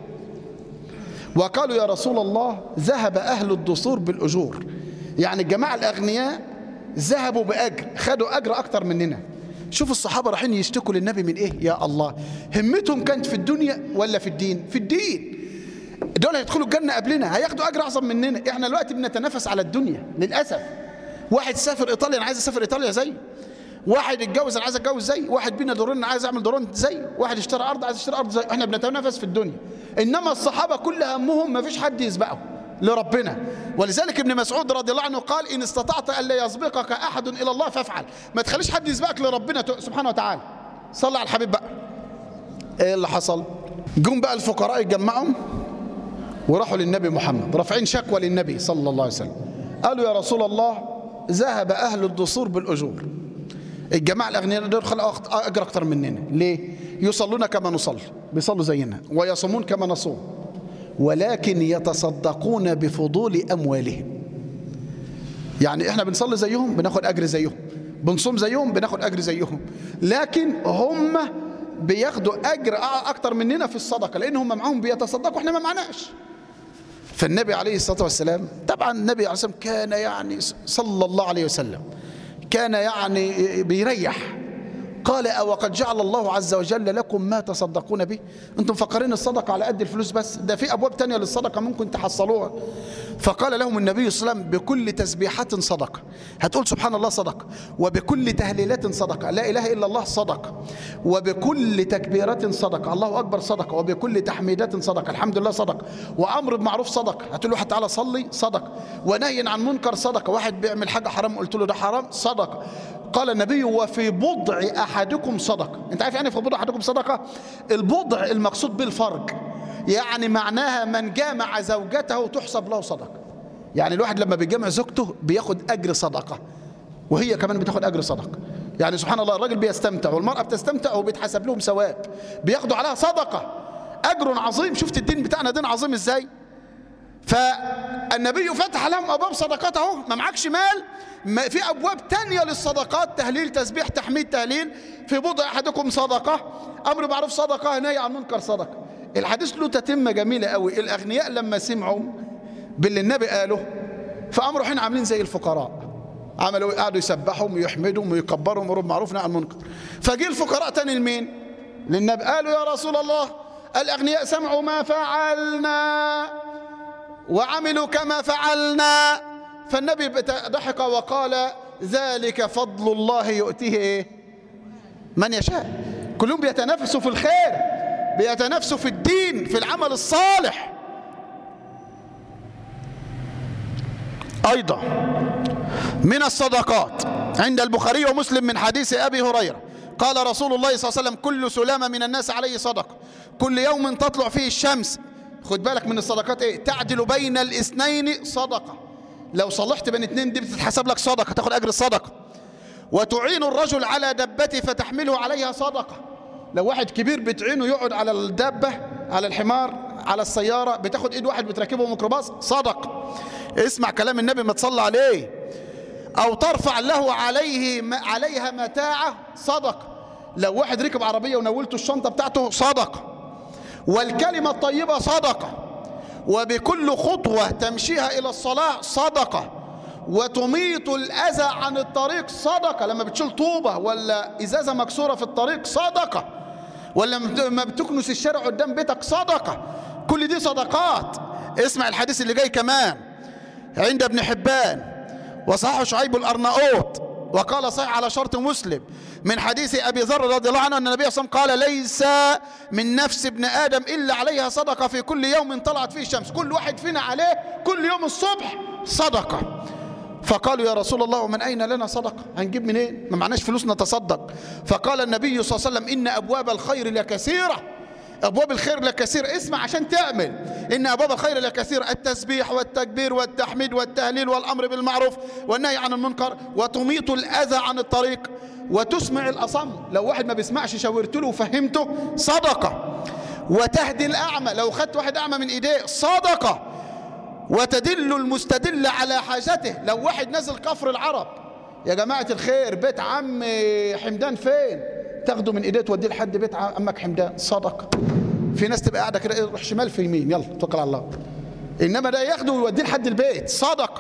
وقالوا يا رسول الله ذهب أهل الدثور بالأجور يعني الجماعة الأغنياء ذهبوا بأجر خدوا أجر أكتر مننا شوف الصحابة رايحين يشتكوا للنبي من إيه يا الله همتهم كانت في الدنيا ولا في الدين في الدين دول هيدخلوا الجنة قبلنا هياخدوا أجر أعظم مننا إحنا دلوقتي بنتنافس على الدنيا للأسف واحد سافر إيطاليا أنا عايز أسافر إيطاليا زي واحد اتجوز انا عايز اتجوز زي واحد بينا دورين انا عايز اعمل دورين زي واحد اشترى ارض عايز اشتري ارض زي احنا بنتنافس في الدنيا انما الصحابه كل همهم ما فيش حد يسبقهم لربنا ولذلك ابن مسعود رضي الله عنه قال ان استطعت الا يسبقك احد الى الله فافعل ما تخليش حد يسبقك لربنا سبحانه وتعالى صلى على الحبيب بقى ايه اللي حصل جم بقى الفقراء يتجمعوا وراحوا للنبي محمد رافعين شكوى للنبي صلى الله عليه وسلم قالوا يا رسول الله ذهب اهل الدثور بالاجور الجماعة الأغنياء دول خلقوا أجر أكتر مننا ليه؟ يصلون كما نصلي بيصلوا زينا ويصومون كما نصوم ولكن يتصدقون بفضول أموالهم يعني إحنا بنصلي زيهم بناخد أجر زيهم بنصوم زيهم بناخد أجر زيهم لكن هم بياخدوا أجر أكتر مننا في الصدقة لأن هم معاهم بيتصدقوا إحنا ما معناش فالنبي عليه الصلاة والسلام طبعا النبي عليه الصلاة والسلام كان يعني صلى الله عليه وسلم كان يعني بيريح قال أو قد جعل الله عز وجل لكم ما تصدقون به أنتم مفكرين الصدقة على قد الفلوس بس ده في أبواب تانية للصدقة ممكن تحصلوها فقال لهم النبي صلى الله عليه وسلم بكل تسبيحة صدقة هتقول سبحان الله صدقة وبكل تهليلات صدقة لا إله إلا الله صدقة وبكل تكبيرات صدقة الله أكبر صدقة وبكل تحميدات صدقة الحمد لله صدقة وأمر بمعروف صدقة هتقول له تعالى صلي صدقة ونهي عن منكر صدقة واحد بيعمل حاجة حرام قلت له ده حرام صدقة قال النبي وفي بضع أحدكم صدقة أنت عارف يعني في بضع أحدكم صدقة البضع المقصود بالفرج يعني معناها من جامع زوجته تحسب له صدقة يعني الواحد لما بيجمع زوجته بياخد أجر صدقة وهي كمان بتاخد أجر صدقة يعني سبحان الله الراجل بيستمتع والمرأة بتستمتع وبيتحسب لهم ثواب بياخدوا عليها صدقة أجر عظيم شفت الدين بتاعنا دين عظيم إزاي فالنبي فتح لهم أبواب صدقات أهو ما معكش مال ما في أبواب تانية للصدقات تهليل تسبيح تحميد تهليل في بضع أحدكم صدقة أمر معروف صدقة نهي عن منكر صدقة الحديث له تتمة جميلة قوي الأغنياء لما سمعوا باللي النبي قاله فأمروا حين عاملين زي الفقراء عملوا قعدوا يسبحهم ويحمدهم ويكبرهم ويروا معروف نهي عن المنكر فجي الفقراء تاني لمين؟ للنبي قالوا يا رسول الله الأغنياء سمعوا ما فعلنا وعملوا كما فعلنا فالنبي ضحك وقال ذلك فضل الله يؤتيه إيه؟ من يشاء كلهم بيتنافسوا في الخير بيتنافسوا في الدين في العمل الصالح أيضا من الصدقات عند البخاري ومسلم من حديث أبي هريرة قال رسول الله صلى الله عليه وسلم كل سلامة من الناس عليه صدقة كل يوم تطلع فيه الشمس خد بالك من الصدقات ايه تعدل بين الاثنين صدقة لو صلحت بين اثنين دي بتتحسب لك صدقة تاخد أجر الصدقة وتعين الرجل على دبته فتحمله عليها صدقة لو واحد كبير بتعينه يقعد على الدابة على الحمار على السيارة بتاخد ايد واحد بتركبه ميكروباص صدق اسمع كلام النبي ما تصلى عليه او ترفع له عليه عليها متاعه صدق لو واحد ركب عربية ونولته الشنطة بتاعته صدق والكلمة الطيبة صدقة وبكل خطوة تمشيها إلى الصلاة صدقة وتميط الأذى عن الطريق صدقة لما بتشيل طوبة ولا إزازة مكسورة في الطريق صدقة ولا ما بتكنس الشارع قدام بيتك صدقة كل دي صدقات اسمع الحديث اللي جاي كمان عند ابن حبان وصححه شعيب الأرناؤوط وقال صحيح على شرط مسلم من حديث أبي ذر رضي الله عنه أن النبي صلى الله عليه وسلم قال ليس من نفس ابن آدم إلا عليها صدقة في كل يوم طلعت فيه الشمس كل واحد فينا عليه كل يوم الصبح صدقة فقالوا يا رسول الله ومن أين لنا صدقة هنجيب منين إيه؟ ما معناش فلوس نتصدق فقال النبي صلى الله عليه وسلم إن أبواب الخير لكثيرة أبواب الخير لكثير اسمع عشان تعمل إن أبواب الخير لكثير التسبيح والتكبير والتحميد والتهليل والأمر بالمعروف والنهي عن المنكر وتميط الأذى عن الطريق وتسمع الأصم لو واحد ما بيسمعش شاورت له وفهمته صدقة وتهدي الأعمى لو خدت واحد أعمى من إيديه صدقة وتدل المستدل على حاجته لو واحد نزل كفر العرب يا جماعة الخير بيت عم حمدان فين تاخده من ايديه توديه لحد بيت عمك حمدان صدقه في ناس تبقى قاعده كده روح شمال في يمين يلا توكل على الله انما ده ياخده ويوديه لحد البيت صدقه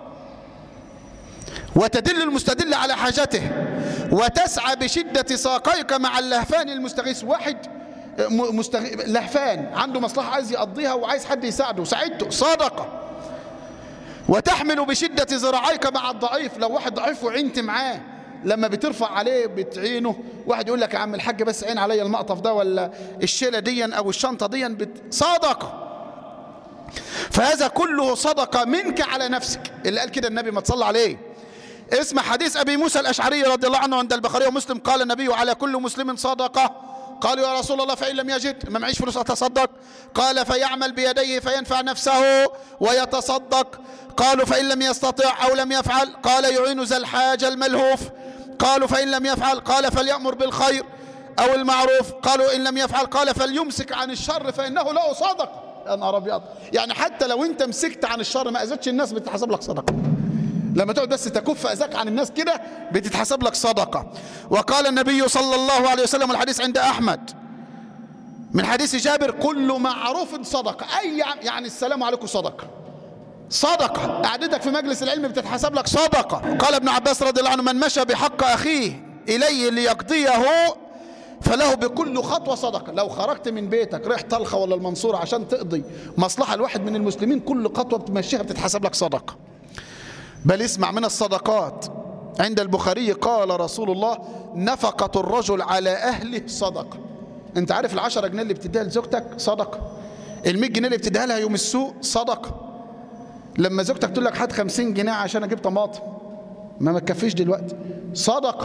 وتدل المستدل على حاجته وتسعى بشدة ساقيك مع اللهفان المستغيث واحد مستغ... لهفان عنده مصلحة عايز يقضيها وعايز حد يساعده ساعدته صدقة وتحمل بشدة ذراعيك مع الضعيف لو واحد ضعيف وعنت معاه لما بترفع عليه بتعينه واحد يقول لك يا عم الحاج بس عين عليا المقطف ده ولا الشيله دي او الشنطه دي بت... صدقه فهذا كله صدقه منك على نفسك اللي قال كده النبي ما تصلى عليه اسمع حديث ابي موسى الاشعري رضي الله عنه عند البخاري ومسلم قال النبي على كل مسلم صدقه قالوا يا رسول الله فإن لم يجد ما معيش فلوس أتصدق قال فيعمل بيديه فينفع نفسه ويتصدق قالوا فإن لم يستطع أو لم يفعل قال يعين ذا الحاجة الملهوف قالوا فإن لم يفعل قال فليأمر بالخير أو المعروف قالوا إن لم يفعل قال فليمسك عن الشر فإنه له صدقة يا نهار أبيض يعني حتى لو أنت مسكت عن الشر ما أذتش الناس بتحسب لك صدقة لما تقعد بس تكف أذاك عن الناس كده بتتحسب لك صدقة وقال النبي صلى الله عليه وسلم الحديث عند أحمد من حديث جابر كل معروف صدقة أي يعني السلام عليكم صدقة صدقة قعدتك في مجلس العلم بتتحسب لك صدقة قال ابن عباس رضي الله عنه من مشى بحق أخيه إليه ليقضيه فله بكل خطوة صدقة لو خرجت من بيتك رايح طلخة ولا المنصورة عشان تقضي مصلحة الواحد من المسلمين كل خطوة بتمشيها بتتحسب لك صدقة بل اسمع من الصدقات عند البخاري قال رسول الله نفقة الرجل على أهله صدقة انت عارف العشرة جنيه اللي بتديها لزوجتك صدقة المية جنيه اللي بتديها لها يوم السوق صدقة لما زوجتك تقول لك هات 50 جنيه عشان اجيب طماطم ما ما تكفيش دلوقتي صدقه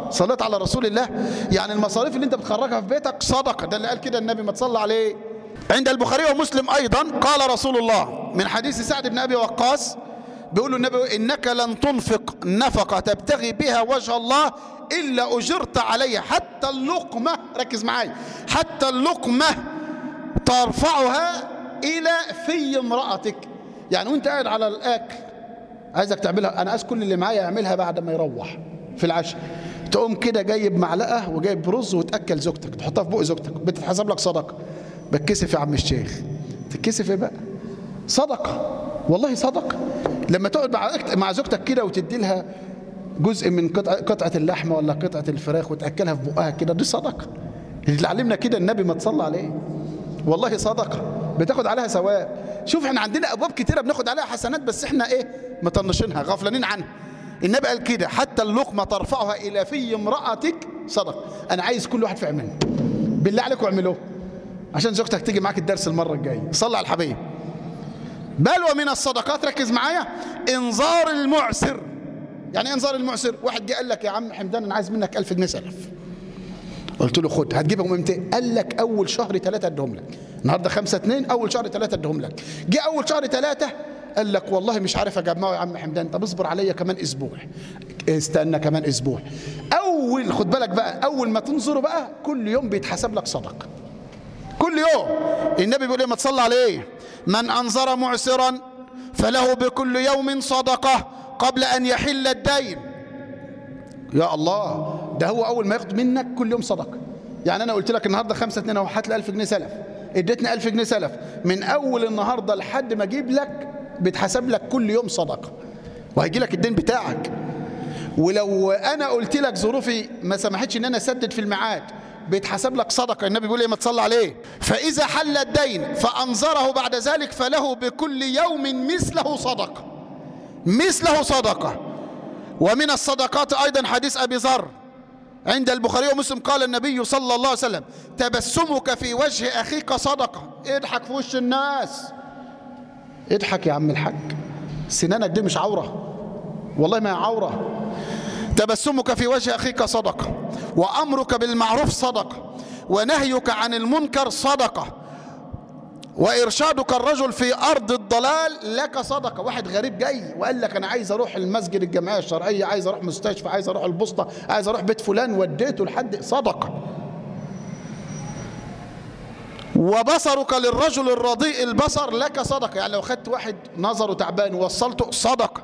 صليت على رسول الله يعني المصاريف اللي انت بتخرجها في بيتك صدقة ده اللي قال كده النبي ما تصلى عليه عند البخاري ومسلم أيضا قال رسول الله من حديث سعد بن أبي وقاص بيقول له النبي إنك لن تنفق نفقة تبتغي بها وجه الله إلا أجرت عليها حتى اللقمة ركز معايا حتى اللقمة ترفعها إلى في امرأتك يعني وانت قاعد على الأكل عايزك تعملها أنا عايز كل اللي معايا يعملها بعد ما يروح في العشاء تقوم كده جايب معلقة وجايب رز وتأكل زوجتك تحطها في بق زوجتك بتتحسب لك صدقة بتكسف يا عم الشيخ تتكسف ايه بقى صدقة والله صدقة لما تقعد مع مع زوجتك كده وتدي لها جزء من قطعة, قطعة اللحمة ولا قطعة الفراخ وتأكلها في بقها كده دي صدقة اللي علمنا كده النبي ما تصلى عليه والله صدقة بتاخد عليها ثواب شوف احنا عندنا ابواب كتيرة بناخد عليها حسنات بس احنا ايه مطنشينها غفلانين عنها النبي قال كده حتى اللقمة ترفعها إلى في امرأتك صدقة أنا عايز كل واحد في عمله بالله عليكم اعملوه عشان زوجتك تيجي معاك الدرس المرة الجاية صلى على الحبيب بل ومن الصدقات ركز معايا انظار المعسر يعني ايه انظار المعسر واحد جه قال لك يا عم حمدان انا عايز منك 1000 جنيه سلف قلت له خد هتجيبهم امتى قال لك اول شهر ثلاثة ادهم لك النهارده خمسة اتنين اول شهر ثلاثة ادهم لك جه اول شهر ثلاثة قال لك والله مش عارف اجمعه يا عم حمدان طب اصبر عليا كمان اسبوع استنى كمان اسبوع اول خد بالك بقى اول ما تنظره بقى كل يوم بيتحسب لك صدقه كل يوم النبي بيقول ايه ما تصلى عليه من انظر معسرا فله بكل يوم صدقه قبل ان يحل الدين يا الله ده هو اول ما ياخد منك كل يوم صدقه يعني انا قلت لك النهارده خمسة اتنين اهو هات لي 1000 جنيه سلف اديتني 1000 جنيه سلف من اول النهارده لحد ما اجيب لك بيتحسب لك كل يوم صدقه وهيجي لك الدين بتاعك ولو انا قلت لك ظروفي ما سمحتش ان انا اسدد في الميعاد بيتحسب لك صدقه النبي بيقول ايه ما تصلى عليه فاذا حل الدين فانظره بعد ذلك فله بكل يوم مثله صدقه مثله صدقه ومن الصدقات ايضا حديث ابي ذر عند البخاري ومسلم قال النبي صلى الله عليه وسلم تبسمك في وجه اخيك صدقه اضحك في وش الناس اضحك يا عم الحاج سنانك دي مش عوره والله ما هي عوره تبسمك في وجه أخيك صدقة وأمرك بالمعروف صدقة ونهيك عن المنكر صدقة وإرشادك الرجل في أرض الضلال لك صدقة واحد غريب جاي وقال لك أنا عايز أروح المسجد الجمعية الشرعية عايز أروح مستشفى عايز أروح البسطة عايز أروح بيت فلان وديته لحد صدقة وبصرك للرجل الرضيء البصر لك صدقة يعني لو خدت واحد نظره تعبان ووصلته صدقة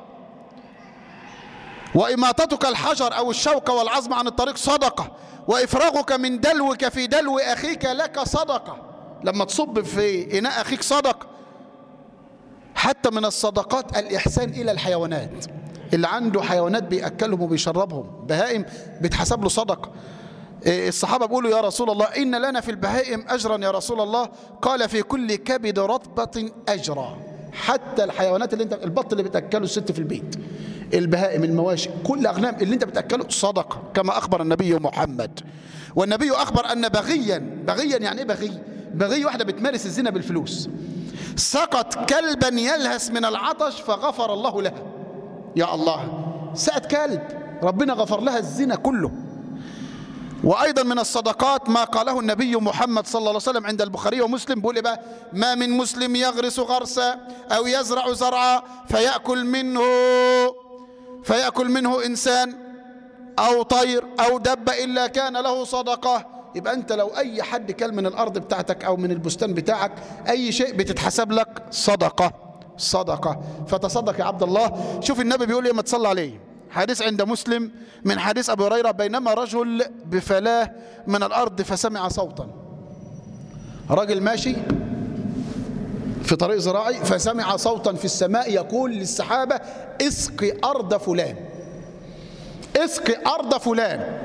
وإماطتك الحجر أو الشوكة والعظم عن الطريق صدقة وإفراغك من دلوك في دلو أخيك لك صدقة لما تصب في إناء أخيك صدقة حتى من الصدقات الإحسان إلى الحيوانات اللي عنده حيوانات بيأكلهم وبيشربهم بهائم بيتحسب له صدقة الصحابة بيقولوا يا رسول الله إن لنا في البهائم أجرا يا رسول الله قال في كل كبد رطبة أجرا حتى الحيوانات اللي انت البط اللي بتاكله الست في البيت البهائم المواشي كل اغنام اللي انت بتاكله صدقه كما اخبر النبي محمد والنبي اخبر ان بغيا بغيا يعني ايه بغي بغي واحده بتمارس الزنا بالفلوس سقط كلبا يلهث من العطش فغفر الله لها يا الله سقط كلب ربنا غفر لها الزنا كله وأيضا من الصدقات ما قاله النبي محمد صلى الله عليه وسلم عند البخاري ومسلم بيقول بقى ما من مسلم يغرس غرسا أو يزرع زرعا فيأكل منه فيأكل منه إنسان أو طير أو دبة إلا كان له صدقة يبقى أنت لو أي حد كل من الأرض بتاعتك أو من البستان بتاعك أي شيء بتتحسب لك صدقة صدقة فتصدق يا عبد الله شوف النبي بيقول إيه ما تصلى عليه حديث عند مسلم من حديث أبي هريرة بينما رجل بفلاه من الأرض فسمع صوتا راجل ماشي في طريق زراعي فسمع صوتا في السماء يقول للسحابة اسقي أرض فلان اسقي أرض فلان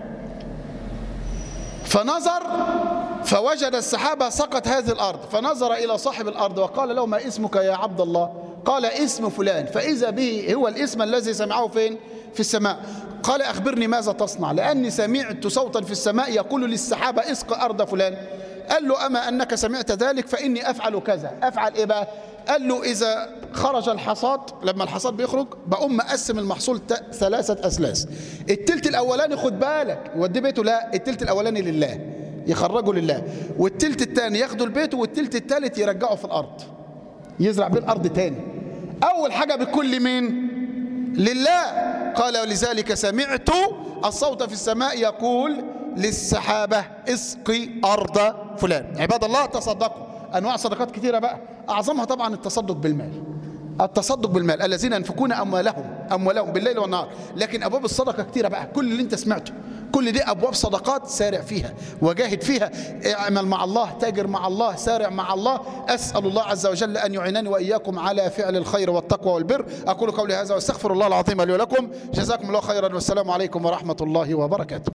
فنظر فوجد السحابة سقط هذه الأرض فنظر إلى صاحب الأرض وقال له ما اسمك يا عبد الله قال اسم فلان فإذا به هو الاسم الذي سمعه فين في السماء قال أخبرني ماذا تصنع لأني سمعت صوتا في السماء يقول للسحابة اسق أرض فلان قال له أما أنك سمعت ذلك فإني أفعل كذا أفعل إيه بقى قال له إذا خرج الحصاد لما الحصاد بيخرج بقوم مقسم المحصول ت- ثلاثة أسلاس التلت الأولاني خد بالك ودي بيته لا التلت الأولاني لله يخرجه لله والتلت الثاني ياخده البيت والتلت الثالث يرجعه في الأرض يزرع بيه الأرض تاني أول حاجة بكل مين لله قال ولذلك سمعت الصوت في السماء يقول للسحابة اسقي أرض فلان عباد الله تصدقوا أنواع صدقات كثيرة بقى أعظمها طبعا التصدق بالمال التصدق بالمال الذين ينفقون أموالهم أموالهم بالليل والنهار لكن أبواب الصدقة كثيرة بقى كل اللي أنت سمعته كل دي أبواب صدقات سارع فيها وجاهد فيها اعمل مع الله تاجر مع الله سارع مع الله أسأل الله عز وجل أن يعينني وإياكم على فعل الخير والتقوى والبر أقول قولي هذا واستغفر الله العظيم لي ولكم جزاكم الله خيرا والسلام عليكم ورحمة الله وبركاته